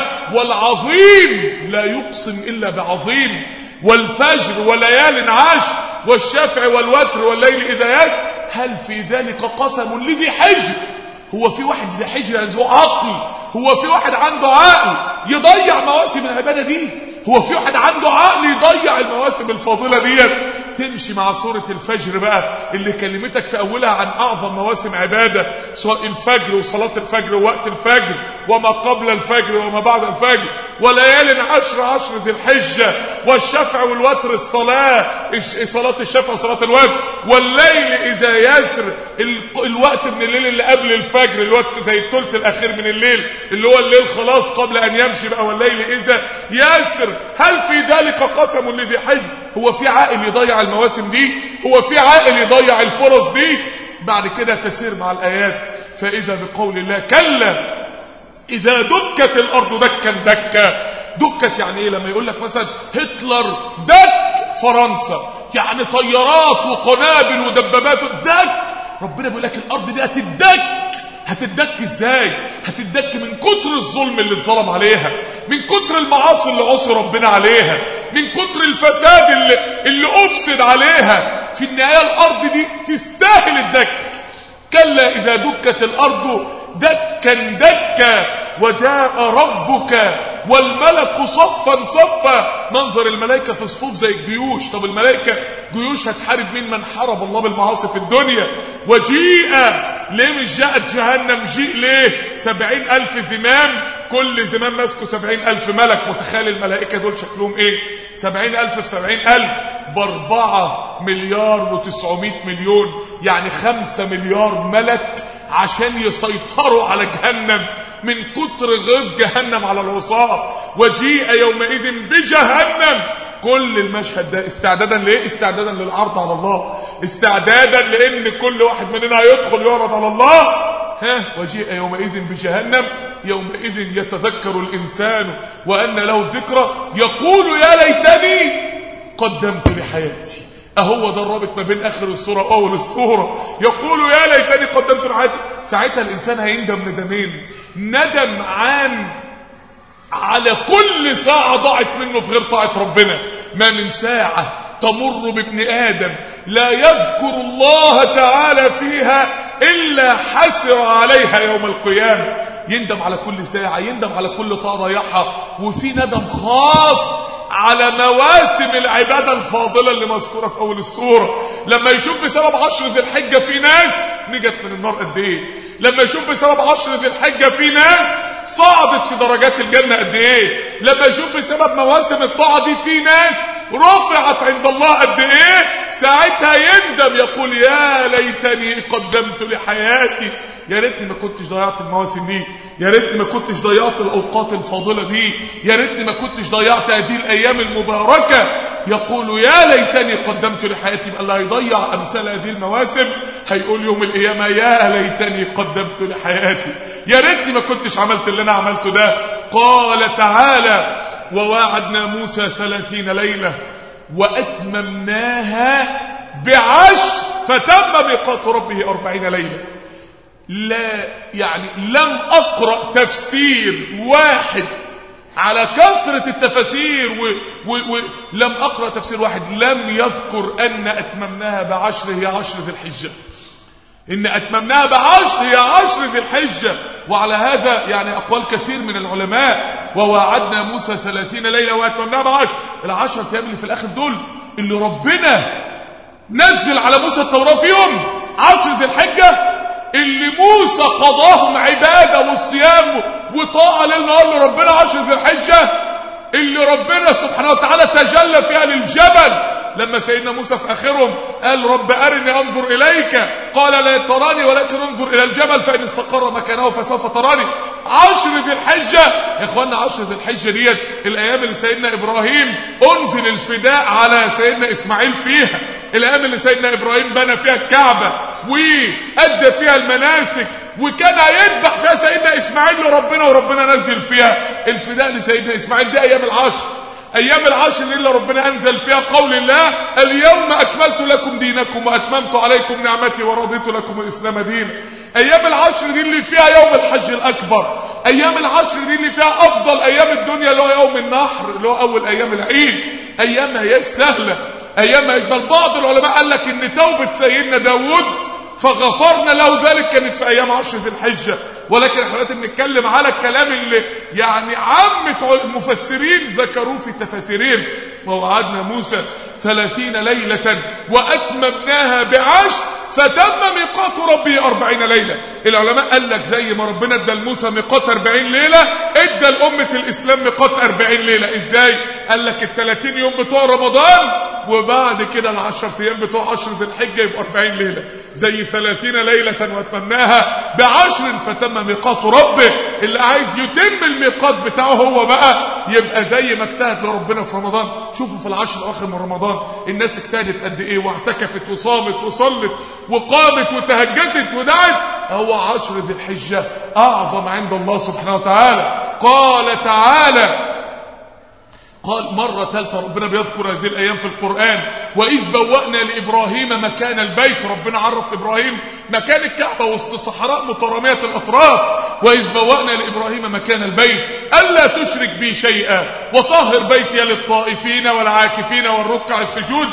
والعظيم لا يقسم إلا بعظيم والفجر وليال عشر والشفع والوتر والليل إذا يسر هل في ذلك قسم لذي حجر هو في واحد ذي حجر ذو عقل هو في واحد عنده عقل يضيع مواسم العبادة دي هو في واحد عنده عقل يضيع المواسم الفاضلة ديت تمشي مع سورة الفجر بقى اللي كلمتك في أولها عن أعظم مواسم عبادة سواء الفجر وصلاة الفجر ووقت الفجر وما قبل الفجر وما بعد الفجر وليال عشر عشر ذي الحجة والشفع والوتر الصلاة صلاة الشفع وصلاة الوتر والليل إذا يسر الوقت من الليل اللي قبل الفجر الوقت زي الثلث الأخير من الليل اللي هو الليل خلاص قبل أن يمشي بقى والليل إذا يسر هل في ذلك قسم لذي حجر هو في عاقل يضيع المواسم دي هو في عاقل يضيع الفرص دي بعد كده تسير مع الآيات فإذا بقول الله كلا إذا دكت الأرض دكا دكا دكت يعني إيه لما يقول لك مثلا هتلر دك فرنسا يعني طيارات وقنابل ودبابات دك ربنا بيقول لك الأرض دي هتدك هتدك ازاي هتدك من كتر الظلم اللي اتظلم عليها من كتر المعاصي اللي عصي ربنا عليها من كتر الفساد اللي, اللي افسد عليها في النهايه الارض دي تستاهل الدك كلا اذا دكت الارض دكا دكا وجاء ربك والملك صفا صفا منظر الملائكة في صفوف زي الجيوش طب الملائكة جيوش هتحارب مين من حارب الله بالمعاصي في الدنيا وجيء ليه مش جاءت جهنم جيء ليه سبعين ألف زمام كل زمام ماسكه سبعين ألف ملك متخيل الملائكة دول شكلهم ايه سبعين ألف في سبعين ألف باربعة مليار وتسعمائة مليون يعني خمسة مليار ملك عشان يسيطروا على جهنم من كتر غيظ جهنم على العصاة وجيء يومئذ بجهنم كل المشهد ده استعدادا ليه استعدادا للعرض على الله استعدادا لان كل واحد مننا هيدخل يعرض على الله ها وجيء يومئذ بجهنم يومئذ يتذكر الانسان وان له ذكرى يقول يا ليتني قدمت لحياتي اهو ده الرابط ما بين اخر السوره واول السوره يقول يا ليتني قدمت لحياتي ساعتها الانسان هيندم ندمين ندم عن على كل ساعة ضاعت منه في غير طاعة ربنا ما من ساعة تمر بابن آدم لا يذكر الله تعالى فيها إلا حسر عليها يوم القيامة يندم على كل ساعة يندم على كل طاعة ضيعها وفي ندم خاص على مواسم العبادة الفاضلة اللي مذكورة في أول السورة لما يشوف بسبب عشر ذي الحجة في ناس نجت من النار قد إيه لما يشوف بسبب عشر ذي الحجة في ناس صعدت في درجات الجنة قد ايه لما يشوف بسبب مواسم الطاعة دي في ناس رفعت عند الله قد ايه ساعتها يندم يقول يا ليتني قدمت لحياتي يا ريتني ما كنتش ضيعت المواسم دي يا ريتني ما كنتش ضيعت الاوقات الفاضله دي يا ريتني ما كنتش ضيعت هذه الايام المباركه يقول يا ليتني قدمت لحياتي يبقى اللي هيضيع امثال هذه المواسم هيقول يوم القيامه يا ليتني قدمت لحياتي يا ريتني ما كنتش عملت اللي انا عملته ده قال تعالى وواعدنا موسى ثلاثين ليله واتممناها بعشر فتم ميقات ربه أربعين ليله لا يعني لم اقرا تفسير واحد على كثرة التفاسير ولم أقرأ تفسير واحد لم يذكر أن أتممناها بعشر هي عشر ذي الحجة إن أتممناها بعشر هي عشر ذي الحجة وعلى هذا يعني أقوال كثير من العلماء ووعدنا موسى ثلاثين ليلة وأتممناها بعشر العشر أيام اللي في الآخر دول اللي ربنا نزل على موسى التوراة فيهم عشر ذي الحجة اللي موسى قضاهم عبادة والصيام وطاعة ليل نهار لربنا عشر ذي الحجة اللي ربنا سبحانه وتعالى تجلى فيها للجبل لما سيدنا موسى في آخرهم قال رب أرني أنظر إليك قال لا تراني ولكن انظر إلى الجبل فإن استقر مكانه فسوف تراني عشر ذي الحجة يا إخوانا عشر ذي الحجة ديت الأيام اللي سيدنا إبراهيم أنزل الفداء على سيدنا إسماعيل فيها الأيام اللي سيدنا إبراهيم بنى فيها الكعبة وأدى فيها المناسك وكان هيذبح فيها سيدنا إسماعيل لربنا وربنا نزل فيها الفداء لسيدنا إسماعيل دي أيام العشر ايام العشر دي اللي ربنا انزل فيها قول الله اليوم اكملت لكم دينكم واتممت عليكم نعمتي ورضيت لكم الاسلام دينا ايام العشر دي اللي فيها يوم الحج الاكبر ايام العشر دي اللي فيها افضل ايام الدنيا اللي هو يوم النحر اللي هو اول ايام العيد ايام ما هياش سهله ايام ما بل بعض العلماء قال لك ان توبه سيدنا داود فغفرنا له ذلك كانت في ايام عشر ذي الحجه ولكن احنا دلوقتي بنتكلم على الكلام اللي يعني عامة المفسرين ذكروه في تفاسيرهم ووعدنا موسى ثلاثين ليلة وأتممناها بعشر فتم ميقات ربه أربعين ليلة العلماء قال لك زي ما ربنا ادى لموسى ميقات أربعين ليلة ادى لأمة الإسلام ميقات أربعين ليلة ازاي قال لك الثلاثين يوم بتوع رمضان وبعد كده العشر ايام بتوع عشر ذي الحجة يبقى أربعين ليلة زي ثلاثين ليلة واتممناها بعشر فتم ميقات ربه اللي عايز يتم الميقات بتاعه هو بقى يبقى زي ما اجتهد لربنا في رمضان شوفوا في العشر الاواخر من رمضان الناس اجتهدت قد ايه واعتكفت وصامت وصلت وقامت وتهجدت ودعت هو عشر ذي الحجة اعظم عند الله سبحانه وتعالى قال تعالى قال مرة ثالثة ربنا بيذكر هذه الأيام في القرآن وإذ بوأنا لإبراهيم مكان البيت ربنا عرف إبراهيم مكان الكعبة وسط صحراء مترامية الأطراف وإذ بوأنا لإبراهيم مكان البيت ألا تشرك بي شيئا وطهر بيتي للطائفين والعاكفين والركع السجود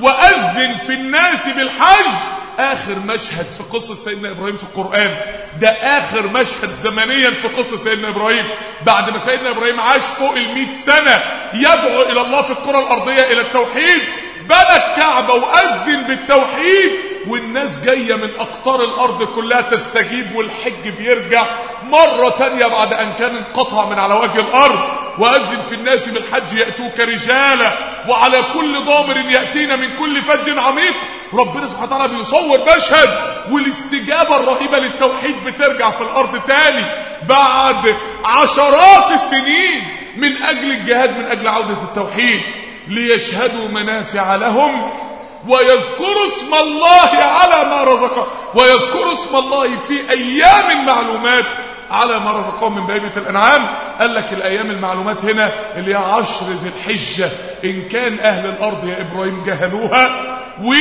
وأذن في الناس بالحج آخر مشهد في قصة سيدنا إبراهيم في القرآن ده آخر مشهد زمنيا في قصة سيدنا إبراهيم بعد ما سيدنا إبراهيم عاش فوق المئة سنة يدعو إلى الله في الكرة الأرضية إلى التوحيد بنى الكعبة وأذن بالتوحيد والناس جاية من أقطار الأرض كلها تستجيب والحج بيرجع مرة تانية بعد أن كان انقطع من على وجه الأرض وأذن في الناس بالحج يأتوك رجالا وعلى كل ضامر يأتينا من كل فج عميق ربنا سبحانه وتعالى بيصور مشهد والاستجابة الرهيبة للتوحيد بترجع في الأرض تاني بعد عشرات السنين من أجل الجهاد من أجل عودة التوحيد ليشهدوا منافع لهم ويذكروا اسم الله على ما رزقهم ويذكروا اسم الله في أيام المعلومات على ما رزقهم من بهيمة الأنعام قال لك الأيام المعلومات هنا اللي هي عشر ذي الحجة إن كان أهل الأرض يا إبراهيم جهلوها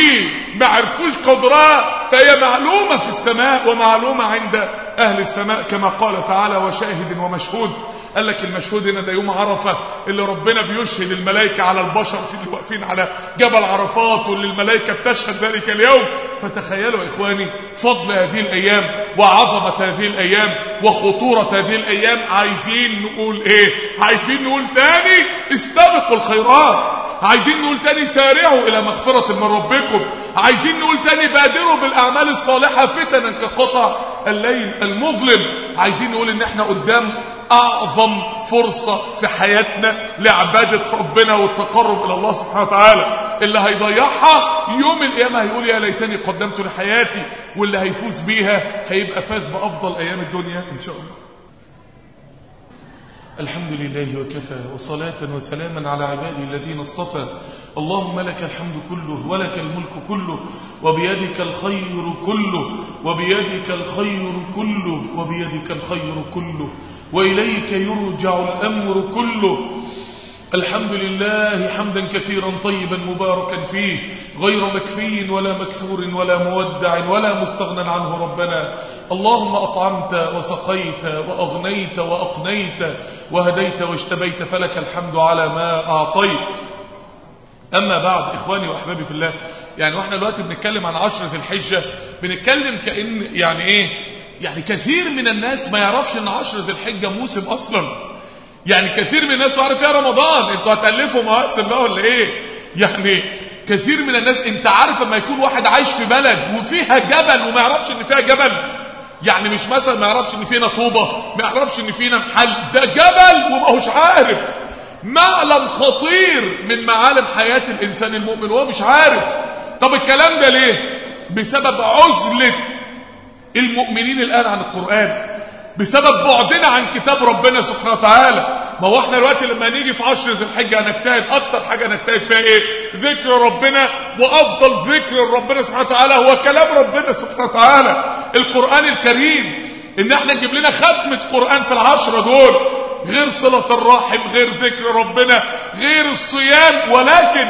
وما عرفوش قدرها فهي معلومة في السماء ومعلومة عند أهل السماء كما قال تعالى وشاهد ومشهود قال لك المشهود هنا ده يوم عرفة اللي ربنا بيشهد الملائكة على البشر في اللي واقفين على جبل عرفات واللي الملائكة بتشهد ذلك اليوم فتخيلوا يا إخواني فضل هذه الأيام وعظمة هذه الأيام وخطورة هذه الأيام عايزين نقول إيه عايزين نقول تاني استبقوا الخيرات عايزين نقول تاني سارعوا إلى مغفرة من ربكم عايزين نقول تاني بادروا بالأعمال الصالحة فتنا كقطع الليل المظلم عايزين نقول إن احنا قدام أعظم فرصة في حياتنا لعبادة ربنا والتقرب إلى الله سبحانه وتعالى اللي هيضيعها يوم القيامة هيقول يا ليتني قدمت لحياتي واللي هيفوز بيها هيبقى فاز بأفضل أيام الدنيا إن شاء الله الحمد لله وكفى وصلاة وسلاما على عباده الذين اصطفى اللهم لك الحمد كله ولك الملك كله وبيدك الخير كله وبيدك الخير كله وبيدك الخير كله وإليك يرجع الأمر كله الحمد لله حمدا كثيرا طيبا مباركا فيه غير مكفي ولا مكفور ولا مودع ولا مستغنى عنه ربنا اللهم أطعمت وسقيت وأغنيت وأقنيت وهديت واجتبيت فلك الحمد على ما أعطيت أما بعد إخواني وأحبابي في الله يعني وإحنا دلوقتي بنتكلم عن عشرة الحجة بنتكلم كأن يعني إيه يعني كثير من الناس ما يعرفش أن عشرة ذي الحجة موسم أصلا يعني كثير من الناس عارف يا رمضان انتوا هتألفوا مواسم بقى ولا ايه يعني كثير من الناس انت عارف لما يكون واحد عايش في بلد وفيها جبل وما يعرفش ان فيها جبل يعني مش مثلا ما يعرفش ان فينا طوبة ما يعرفش ان فينا محل ده جبل وما هوش عارف معلم خطير من معالم حياة الإنسان المؤمن وهو مش عارف طب الكلام ده ليه بسبب عزلة المؤمنين الآن عن القرآن بسبب بعدنا عن كتاب ربنا سبحانه وتعالى ما هو احنا دلوقتي لما نيجي في عشر ذي الحجه هنجتهد اكتر حاجه نجتهد فيها ايه ذكر ربنا وافضل ذكر ربنا سبحانه وتعالى هو كلام ربنا سبحانه وتعالى القران الكريم ان احنا نجيب لنا ختمه قران في العشره دول غير صله الرحم غير ذكر ربنا غير الصيام ولكن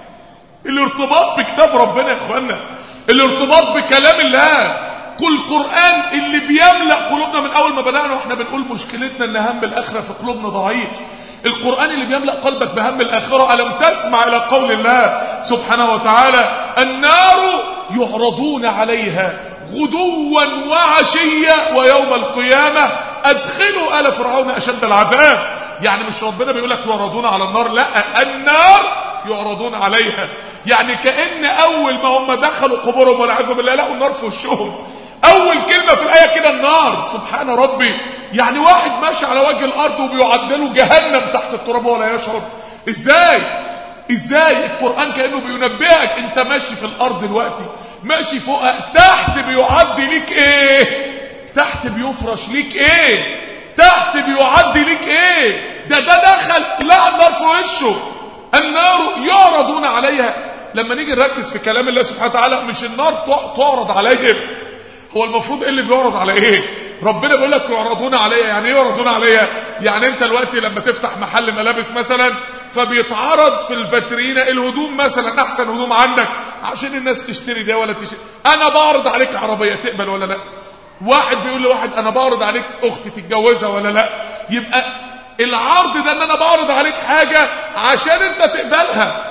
الارتباط بكتاب ربنا يا اخوانا الارتباط بكلام الله كل قرآن اللي بيملأ قلوبنا من أول ما بدأنا وإحنا بنقول مشكلتنا إن هم الآخرة في قلوبنا ضعيف القرآن اللي بيملأ قلبك بهم الآخرة ألم تسمع إلى قول الله سبحانه وتعالى النار يعرضون عليها غدوا وعشيا ويوم القيامة أدخلوا آل فرعون أشد العذاب يعني مش ربنا بيقول لك يعرضون على النار لا النار يعرضون عليها يعني كأن أول ما هم دخلوا قبورهم والعياذ بالله لقوا النار في وشهم أول كلمة في الآية كده النار سبحان ربي يعني واحد ماشي على وجه الأرض وبيعدله جهنم تحت التراب ولا يشعر إزاي إزاي القرآن كأنه بينبهك أنت ماشي في الأرض دلوقتي ماشي فوقها تحت بيعدي ليك إيه تحت بيفرش ليك إيه تحت بيعدي ليك إيه ده ده دخل لا النار في وشه النار يعرضون عليها لما نيجي نركز في كلام الله سبحانه وتعالى مش النار تعرض عليهم هو المفروض ايه اللي بيعرض على ايه ربنا بيقول لك يعرضون عليا يعني ايه يعرضون عليا يعني انت دلوقتي لما تفتح محل ملابس مثلا فبيتعرض في الفاترينا الهدوم مثلا احسن هدوم عندك عشان الناس تشتري ده ولا تشتري انا بعرض عليك عربيه تقبل ولا لا واحد بيقول لواحد انا بعرض عليك اختي تتجوزها ولا لا يبقى العرض ده ان انا بعرض عليك حاجه عشان انت تقبلها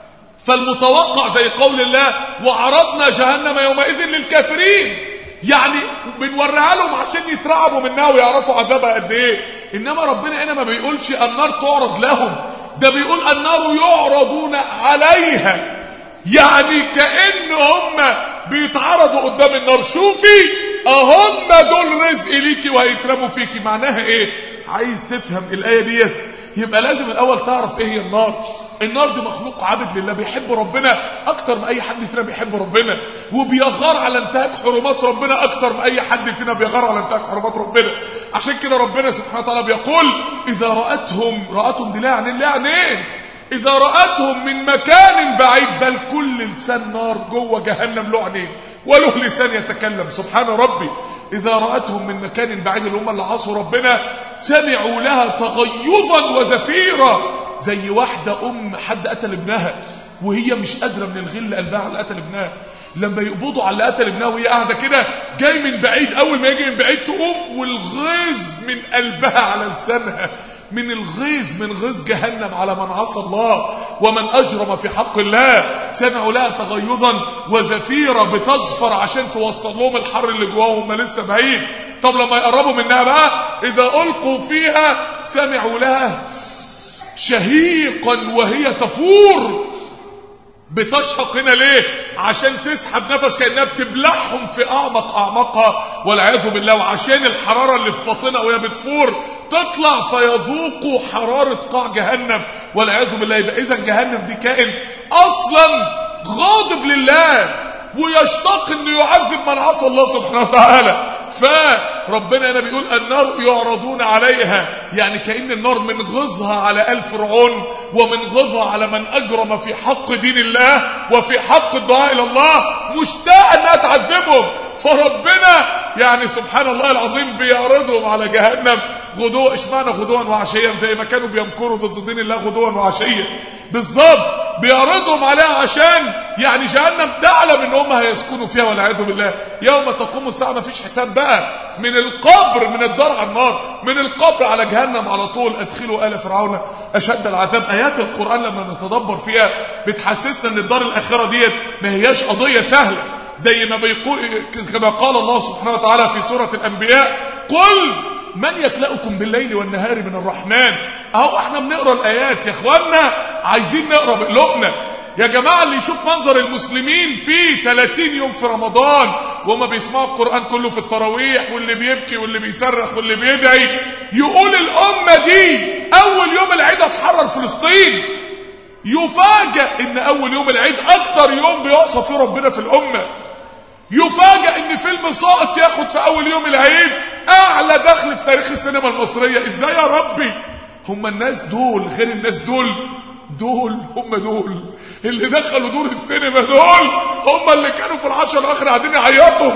فالمتوقع زي قول الله وعرضنا جهنم يومئذ للكافرين يعني بنوريها لهم عشان يترعبوا منها ويعرفوا عذابها قد ايه انما ربنا هنا ما بيقولش النار تعرض لهم ده بيقول النار يعرضون عليها يعني كأن هم بيتعرضوا قدام النار شوفي اهم دول رزق ليكي وهيترموا فيكي معناها ايه عايز تفهم الايه ديت يبقى لازم الاول تعرف ايه هي النار النار دي مخلوق عابد لله بيحب ربنا اكتر من اي حد فينا بيحب ربنا وبيغار على انتهاك حرمات ربنا اكتر من اي حد فينا بيغار على انتهاك حرمات ربنا عشان كده ربنا سبحانه وتعالى بيقول اذا راتهم راتهم دي يعني ليه عينين اذا راتهم من مكان بعيد بل كل لسان نار جوه جهنم له عينين وله لسان يتكلم سبحان ربي إذا رأتهم من مكان بعيد اللي هم اللي عصوا ربنا سمعوا لها تغيظا وزفيرا زي واحدة أم حد قتل ابنها وهي مش قادرة من الغل قلبها على قتل ابنها لما يقبضوا على اللي قتل ابنها وهي قاعدة كده جاي من بعيد أول ما يجي من بعيد تقوم والغيظ من قلبها على لسانها من الغيظ من غيظ جهنم على من عصى الله ومن أجرم في حق الله سمعوا لها تغيظا وزفيرة بتصفر عشان توصل لهم الحر اللي جواهم ما لسه بعيد طب لما يقربوا منها بقى إذا ألقوا فيها سمعوا لها شهيقا وهي تفور بتشهق هنا ليه عشان تسحب نفس كانها بتبلعهم في اعمق اعماقها والعياذ بالله وعشان الحراره اللي في باطنها وهي بتفور تطلع فيذوقوا حراره قاع جهنم والعياذ بالله يبقى اذا جهنم دي كائن اصلا غاضب لله ويشتاق انه يعذب من عصى الله سبحانه وتعالى فربنا هنا بيقول النار يعرضون عليها يعني كأن النار من غزها على آل فرعون ومن غزها على من أجرم في حق دين الله وفي حق الدعاء إلى الله مشتاق أنها تعذبهم فربنا يعني سبحان الله العظيم بيعرضهم على جهنم غدوة اشمعنى غدوا وعشيا زي ما كانوا بيمكروا ضد دين الله غدوا وعشيا بالظبط بيعرضهم عليها عشان يعني جهنم تعلم ان هم هيسكنوا فيها والعياذ بالله يوم تقوم الساعه ما فيش حساب بقى من القبر من الدار على النار من القبر على جهنم على طول ادخلوا ال فرعون اشد العذاب ايات القران لما نتدبر فيها بتحسسنا ان الدار الاخره ديت ما هياش قضيه سهله زي ما بيقول كما قال الله سبحانه وتعالى في سوره الانبياء قل من يكلأكم بالليل والنهار من الرحمن اهو احنا بنقرا الايات يا اخوانا عايزين نقرا بقلوبنا يا جماعة اللي يشوف منظر المسلمين في 30 يوم في رمضان وما بيسمعوا القرآن كله في التراويح واللي بيبكي واللي بيصرخ واللي بيدعي يقول الأمة دي أول يوم العيد هتحرر فلسطين يفاجأ إن أول يوم العيد أكتر يوم بيعصى فيه ربنا في الأمة يفاجأ ان فيلم ساقط ياخد في اول يوم العيد اعلى دخل في تاريخ السينما المصرية ازاي يا ربي هم الناس دول غير الناس دول دول هم دول اللي دخلوا دور السينما دول هم اللي كانوا في العشر الاخر قاعدين يعيطوا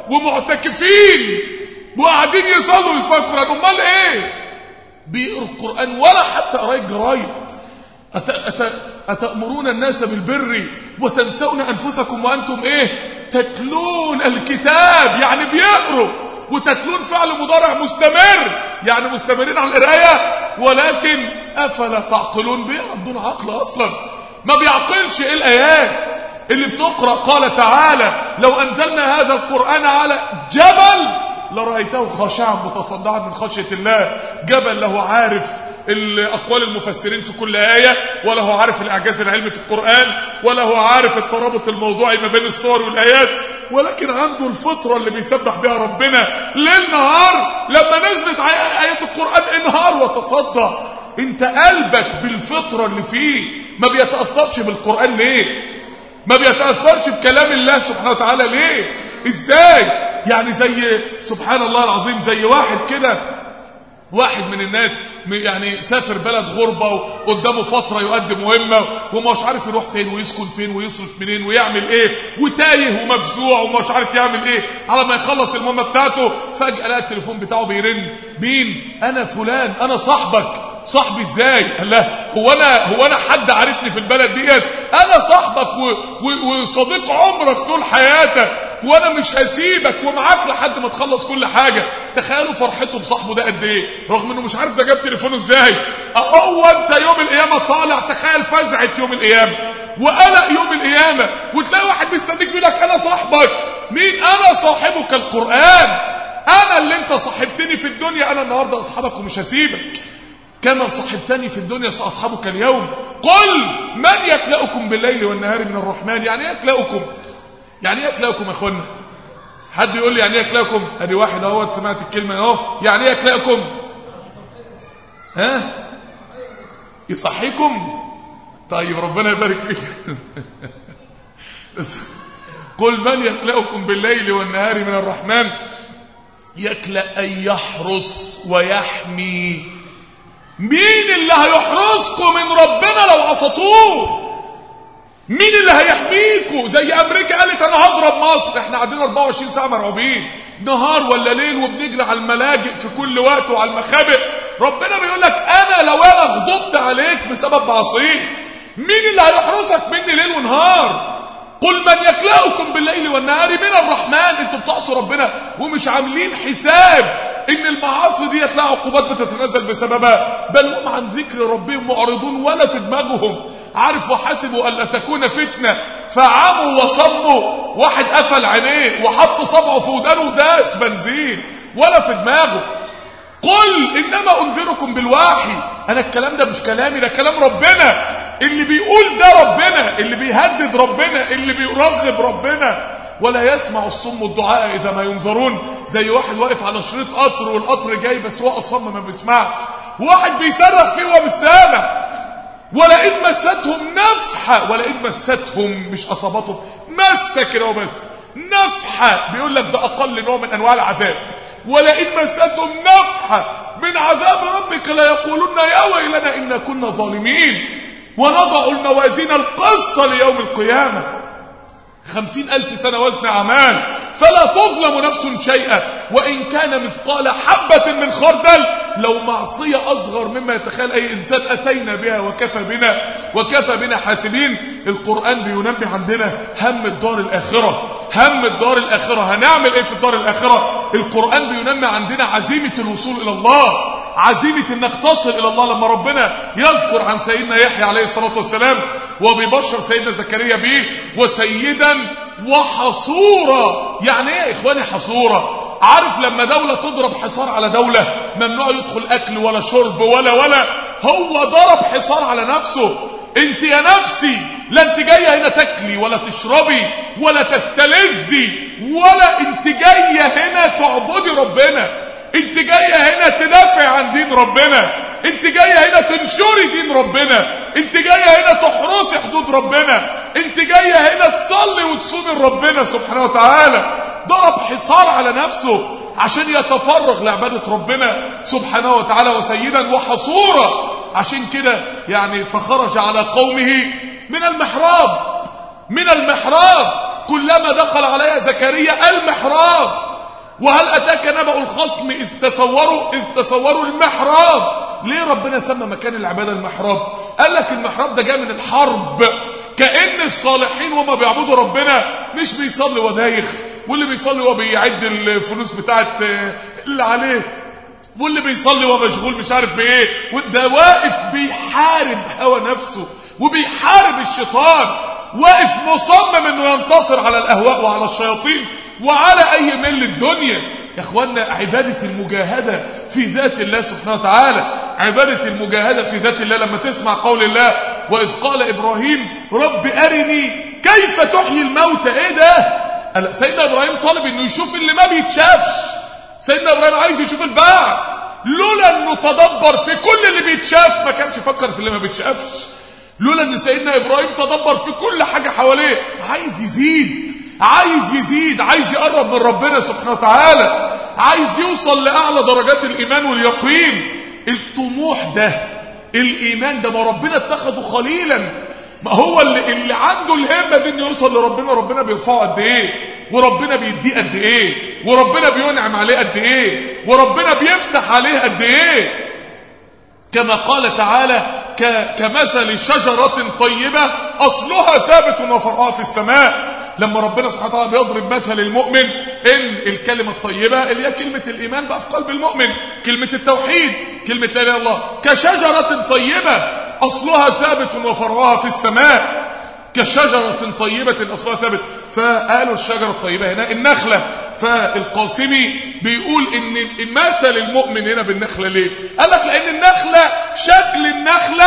ومعتكفين وقاعدين يصلوا ويسمعوا القران امال ايه بيقروا القران ولا حتى قرايه جرايد أت... أت... أتأمرون الناس بالبر وتنسون أنفسكم وأنتم إيه تتلون الكتاب يعني بيقروا وتتلون فعل مضارع مستمر يعني مستمرين على القراية ولكن أفلا تعقلون بيقرا بدون عقل أصلا ما بيعقلش إيه الآيات اللي بتقرأ قال تعالى لو أنزلنا هذا القرآن على جبل لرأيته خاشعا متصدعا من خشية الله جبل له عارف اقوال المفسرين في كل آية ولا هو عارف الإعجاز العلمي في القرآن ولا هو عارف الترابط الموضوعي ما بين الصور والآيات ولكن عنده الفطرة اللي بيسبح بها ربنا ليل نهار لما نزلت آيات القرآن انهار وتصدى انت قلبك بالفطرة اللي فيه ما بيتأثرش بالقرآن ليه ما بيتأثرش بكلام الله سبحانه وتعالى ليه ازاي يعني زي سبحان الله العظيم زي واحد كده واحد من الناس يعني سافر بلد غربة وقدامه فترة يقدم مهمة ومش عارف يروح فين ويسكن فين ويصرف منين ويعمل ايه وتايه ومفزوع ومش عارف يعمل ايه على ما يخلص المهمة بتاعته فجأة لقى التليفون بتاعه بيرن مين انا فلان انا صاحبك صاحبي ازاي قال لا هو انا هو انا حد عارفني في البلد ديت انا صاحبك و و وصديق عمرك طول حياتك وانا مش هسيبك ومعاك لحد ما تخلص كل حاجه تخيلوا فرحته بصاحبه ده قد ايه رغم انه مش عارف ده جاب تليفونه ازاي اهو انت يوم القيامه طالع تخيل فزعه يوم القيامه وقلق يوم القيامه وتلاقي واحد مستنيك بيقول لك انا صاحبك مين انا صاحبك القران انا اللي انت صاحبتني في الدنيا انا النهارده اصحابك ومش هسيبك كما صحبتني في الدنيا سأصحبك اليوم قل من يكلأكم بالليل والنهار من الرحمن يعني ايه يكلأكم يعني ايه يكلأكم يا اخوانا حد يقول لي يعني ايه يكلأكم ادي واحد اهوت سمعت الكلمه اهو يعني ايه يكلأكم ها يصحيكم طيب ربنا يبارك فيك قل من يكلأكم بالليل والنهار من الرحمن يكلأ أن يحرس ويحمي مين اللي هيحرسكم من ربنا لو عصتوه مين اللي هيحميكوا زي امريكا قالت انا هضرب مصر احنا قاعدين 24 ساعه مرعوبين نهار ولا ليل وبنجري على الملاجئ في كل وقت وعلى المخابئ ربنا بيقول لك انا لو انا غضبت عليك بسبب معصيك مين اللي هيحرسك مني ليل ونهار قل من يكلأكم بالليل والنهار من الرحمن انتوا بتعصوا ربنا ومش عاملين حساب ان المعاصي ديت لها عقوبات بتتنزل بسببها بل هم عن ذكر ربهم معرضون ولا في دماغهم عارف وحسبوا الا تكون فتنه فعموا وصموا واحد قفل عينيه وحط صبعه في ودانه وداس بنزين ولا في دماغه قل انما انذركم بالوحي انا الكلام ده مش كلامي ده كلام ربنا اللي بيقول ده ربنا اللي بيهدد ربنا اللي بيرغب ربنا ولا يسمع الصم الدعاء اذا ما ينظرون زي واحد واقف على شريط قطر والقطر جاي بس هو اصم ما بيسمعش واحد بيصرخ فيه وهو مش سامع ولئن مستهم نفحة ولئن مستهم مش أصابتهم مسة كده وبس نفحة بيقول لك ده أقل نوع من أنواع العذاب ولئن مستهم نفحة من عذاب ربك ليقولن يا ويلنا إنا كنا ظالمين ونضع الموازين القسط ليوم القيامة خمسين ألف سنة وزن أعمال فلا تظلم نفس شيئا وإن كان مثقال حبة من خردل لو معصية أصغر مما يتخيل أي إنسان أتينا بها وكفى بنا وكفى بنا حاسبين القرآن بينبه عندنا هم الدار الآخرة هم الدار الآخرة هنعمل إيه في الدار الآخرة القرآن بينمي عندنا عزيمة الوصول إلى الله عزيمة انك تصل الى الله لما ربنا يذكر عن سيدنا يحيى عليه الصلاة والسلام وبيبشر سيدنا زكريا به وسيدا وحصورا يعني ايه يا اخواني حصورا عارف لما دولة تضرب حصار على دولة ممنوع يدخل اكل ولا شرب ولا ولا هو ضرب حصار على نفسه انت يا نفسي لا انت جاية هنا تاكلي ولا تشربي ولا تستلذي ولا انت جاية هنا تعبدي ربنا انت جاية هنا تدافع عن دين ربنا انت جاية هنا تنشري دين ربنا انت جاية هنا تحرسي حدود ربنا انت جاية هنا تصلي وتصومي لربنا سبحانه وتعالى ضرب حصار على نفسه عشان يتفرغ لعبادة ربنا سبحانه وتعالى وسيدا وحصورا عشان كده يعني فخرج على قومه من المحراب من المحراب كلما دخل عليها زكريا المحراب وهل أتاك نبأ الخصم إذ تصوروا إذ تصوروا المحراب ليه ربنا سمى مكان العبادة المحراب قال لك المحراب ده جاء من الحرب كأن الصالحين وما بيعبدوا ربنا مش بيصلي ودايخ واللي بيصلي هو بيعد الفلوس بتاعت اللي عليه واللي بيصلي وهو مشغول مش عارف بايه وده واقف بيحارب هوى نفسه وبيحارب الشيطان واقف مصمم انه ينتصر على الاهواء وعلى الشياطين وعلى اي مل الدنيا يا اخوانا عبادة المجاهدة في ذات الله سبحانه وتعالى عبادة المجاهدة في ذات الله لما تسمع قول الله وإذ قال إبراهيم رب أرني كيف تحيي الموتى إيه ده سيدنا إبراهيم طالب إنه يشوف اللي ما بيتشافش سيدنا إبراهيم عايز يشوف البعث لولا إنه تدبر في كل اللي بيتشاف ما كانش يفكر في اللي ما بيتشافش لولا إن سيدنا إبراهيم تدبر في كل حاجة حواليه عايز يزيد عايز يزيد عايز يقرب من ربنا سبحانه وتعالى عايز يوصل لأعلى درجات الإيمان واليقين الطموح ده الإيمان ده ما ربنا اتخذه خليلا ما هو اللي, اللي عنده الهمة دي انه يوصل لربنا ربنا بيرفعه قد ايه وربنا بيديه قد ايه وربنا بينعم عليه قد ايه وربنا بيفتح عليه قد ايه كما قال تعالى كمثل شجرة طيبة أصلها ثابت وفرعها في السماء لما ربنا سبحانه وتعالى بيضرب مثل المؤمن ان الكلمة الطيبة اللي هي كلمة الإيمان بقى في قلب المؤمن كلمة التوحيد كلمة لا إله إلا الله كشجرة طيبة أصلها ثابت وفرعها في السماء كشجرة طيبة أصلها ثابت فقالوا الشجرة الطيبة هنا النخلة فالقاسمي بيقول ان مثل المؤمن هنا بالنخلة ليه قال لك لأن النخلة شكل النخلة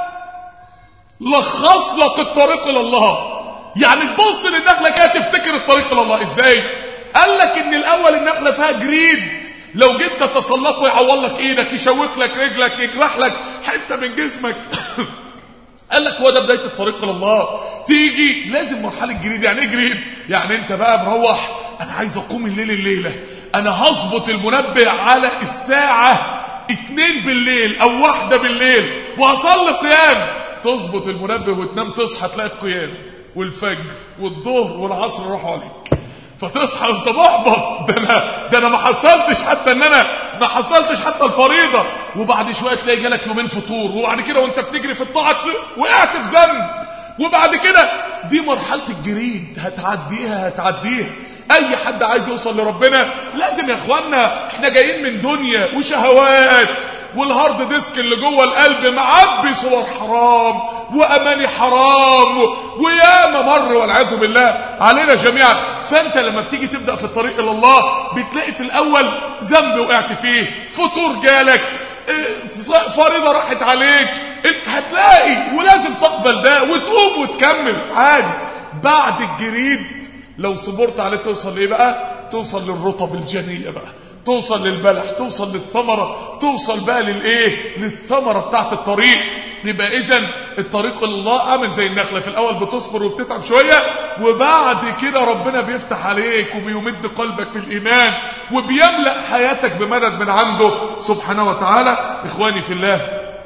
لخص لك الطريق إلى الله يعني تبص للنخلة كده تفتكر الطريق إلى الله إزاي قال لك إن الأول النخلة فيها جريد لو جيت تتسلقه يعور لك ايدك يشوك لك رجلك يجرح لك حته من جسمك قال لك هو ده بدايه الطريق الى الله تيجي لازم مرحله جريد يعني ايه جريد يعني انت بقى مروح انا عايز اقوم الليل الليله انا هظبط المنبه على الساعه اتنين بالليل او واحدة بالليل وهصلي قيام تظبط المنبه وتنام تصحى تلاقي القيام والفجر والظهر والعصر راحوا عليك فتصحى وانت محبط ده انا ده انا ما حصلتش حتى ان انا ما حصلتش حتى الفريضه وبعد شويه تلاقي جالك يومين فطور وبعد كده وانت بتجري في الطاعه وقعت في ذنب وبعد كده دي مرحله الجريد هتعديها هتعديها اي حد عايز يوصل لربنا لازم يا اخوانا احنا جايين من دنيا وشهوات والهارد ديسك اللي جوه القلب معبي صور حرام واماني حرام وياما مر والعياذ بالله علينا جميعا فانت لما بتيجي تبدا في الطريق الى الله بتلاقي في الاول ذنب وقعت فيه فطور جالك فريضه راحت عليك انت هتلاقي ولازم تقبل ده وتقوم وتكمل عادي بعد الجريد لو صبرت عليه توصل لايه بقى توصل للرطب الجنيه بقى توصل للبلح توصل للثمرة توصل بقى للايه للثمرة بتاعت الطريق يبقى اذا الطريق الى الله عامل زي النخله في الاول بتصبر وبتتعب شويه وبعد كده ربنا بيفتح عليك وبيمد قلبك بالايمان وبيملا حياتك بمدد من عنده سبحانه وتعالى اخواني في الله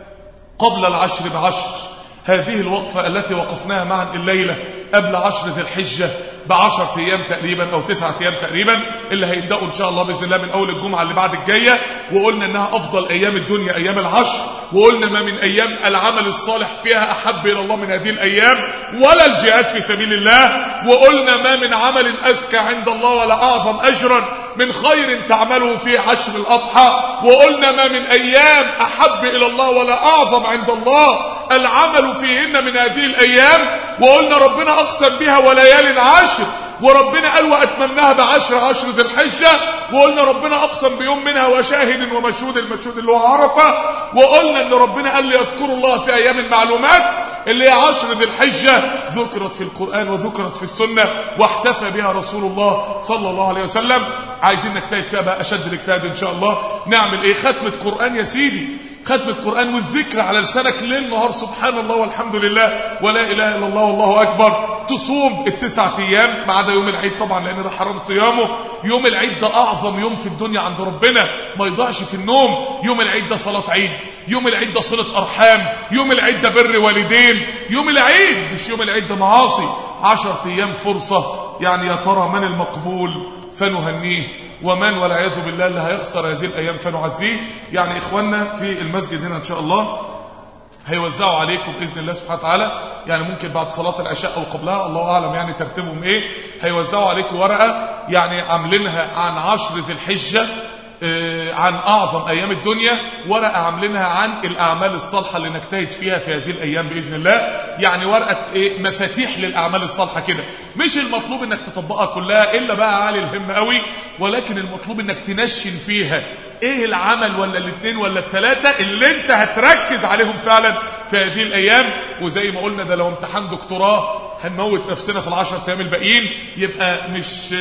قبل العشر بعشر هذه الوقفة التي وقفناها معا الليلة قبل عشر ذي الحجة بعشر أيام تقريبا أو تسعة أيام تقريبا اللي هيبدأوا إن شاء الله بإذن الله من أول الجمعة اللي بعد الجاية وقلنا إنها أفضل أيام الدنيا أيام العشر وقلنا ما من أيام العمل الصالح فيها أحب إلى الله من هذه الأيام ولا الجهاد في سبيل الله وقلنا ما من عمل أزكى عند الله ولا أعظم أجرا من خير تعمله في عشر الأضحى وقلنا ما من أيام أحب إلى الله ولا أعظم عند الله العمل فيهن من هذه الأيام وقلنا ربنا أقسم بها وليال عشر وربنا قال وأتممناها بعشر عشر ذي الحجة وقلنا ربنا أقسم بيوم منها وشاهد ومشهود المشهود اللي هو عرفة وقلنا أن ربنا قال ليذكروا الله في أيام المعلومات اللي هي عشر ذي الحجة ذكرت في القرآن وذكرت في السنة واحتفى بها رسول الله صلى الله عليه وسلم عايزين نجتهد فيها بقى أشد الاجتهاد إن شاء الله نعمل إيه ختمة قرآن يا سيدي ختم القرآن والذكر على لسانك ليل نهار سبحان الله والحمد لله ولا إله إلا الله والله أكبر تصوم التسعة أيام ما عدا يوم العيد طبعا لأن ده حرام صيامه يوم العيد ده أعظم يوم في الدنيا عند ربنا ما يضيعش في النوم يوم العيد ده صلاة عيد يوم العيد ده صلة أرحام يوم العيد ده بر والدين يوم العيد مش يوم العيد ده معاصي عشرة أيام فرصة يعني يا ترى من المقبول فنهنيه ومن والعياذ بالله اللي هيخسر هذه الأيام فنعزيه يعني إخواننا في المسجد هنا إن شاء الله هيوزعوا عليكم بإذن الله سبحانه وتعالى يعني ممكن بعد صلاة العشاء أو قبلها الله أعلم يعني ترتيبهم إيه هيوزعوا عليكم ورقة يعني عاملينها عن عشر ذي الحجة عن أعظم أيام الدنيا ورقة عاملينها عن الأعمال الصالحة اللي نجتهد فيها في هذه الأيام بإذن الله يعني ورقة إيه مفاتيح للأعمال الصالحة كده مش المطلوب انك تطبقها كلها إلا بقى عالي الهم قوي ولكن المطلوب انك تنشن فيها ايه العمل ولا الاثنين ولا الثلاثة اللي انت هتركز عليهم فعلا في هذه الأيام وزي ما قلنا ده لو امتحان دكتوراه هنموت نفسنا في العشر أيام الباقيين يبقى مش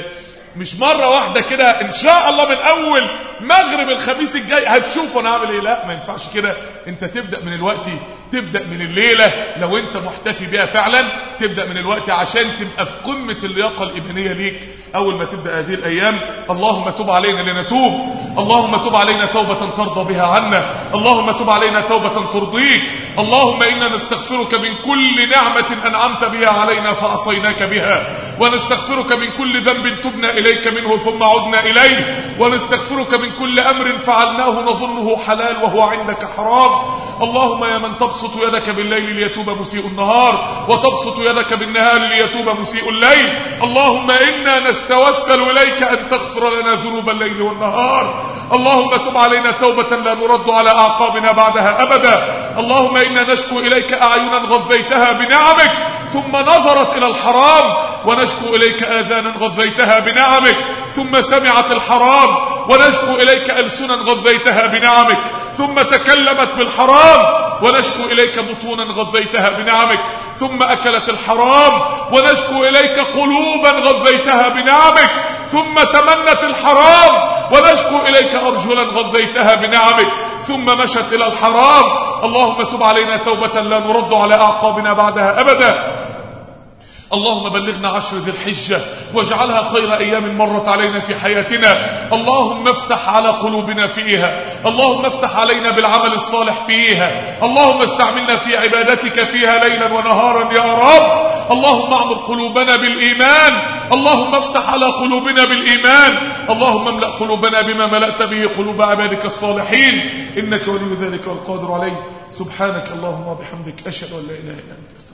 مش مرة واحدة كده ان شاء الله من اول مغرب الخميس الجاي هتشوف انا اعمل ايه لا ما ينفعش كده انت تبدأ من الوقت تبدأ من الليلة لو انت محتفي بها فعلا تبدأ من الوقت عشان تبقى في قمة اللياقة الإيمانية ليك اول ما تبدأ هذه الايام اللهم تب علينا لنتوب اللهم تب علينا توبة ترضى بها عنا اللهم تب علينا توبة ترضيك اللهم انا نستغفرك من كل نعمة انعمت بها علينا فعصيناك بها ونستغفرك من كل ذنب تبنا إليك منه ثم عدنا إليه ونستغفرك من كل أمر فعلناه نظنه حلال وهو عندك حرام اللهم يا من تبسط يدك بالليل ليتوب مسيء النهار وتبسط يدك بالنهار ليتوب مسيء الليل اللهم إنا نستوسل إليك أن تغفر لنا ذنوب الليل والنهار اللهم تب علينا توبة لا نرد على أعقابنا بعدها أبدا اللهم إنا نشكو إليك أعينا غذيتها بنعمك ثم نظرت إلى الحرام ونشكو إليك آذانا غذيتها بنعمك ثم سمعت الحرام ونشكو إليك ألسنا غذيتها بنعمك ثم تكلمت بالحرام ونشكو إليك بطونا غذيتها بنعمك ثم أكلت الحرام ونشكو إليك قلوبا غذيتها بنعمك ثم تمنت الحرام ونشكو إليك أرجلا غذيتها بنعمك ثم مشت إلى الحرام اللهم تب علينا توبة لا نرد على أعقابنا بعدها أبدا اللهم بلغنا عشر ذي الحجة واجعلها خير أيام مرت علينا في حياتنا اللهم افتح على قلوبنا فيها اللهم افتح علينا بالعمل الصالح فيها اللهم استعملنا في عبادتك فيها ليلا ونهارا يا رب اللهم اعمر قلوبنا بالإيمان اللهم افتح على قلوبنا بالإيمان اللهم املأ قلوبنا بما ملأت به قلوب عبادك الصالحين إنك ولي ذلك والقادر عليه سبحانك اللهم وبحمدك أشهد أن لا إله إلا أنت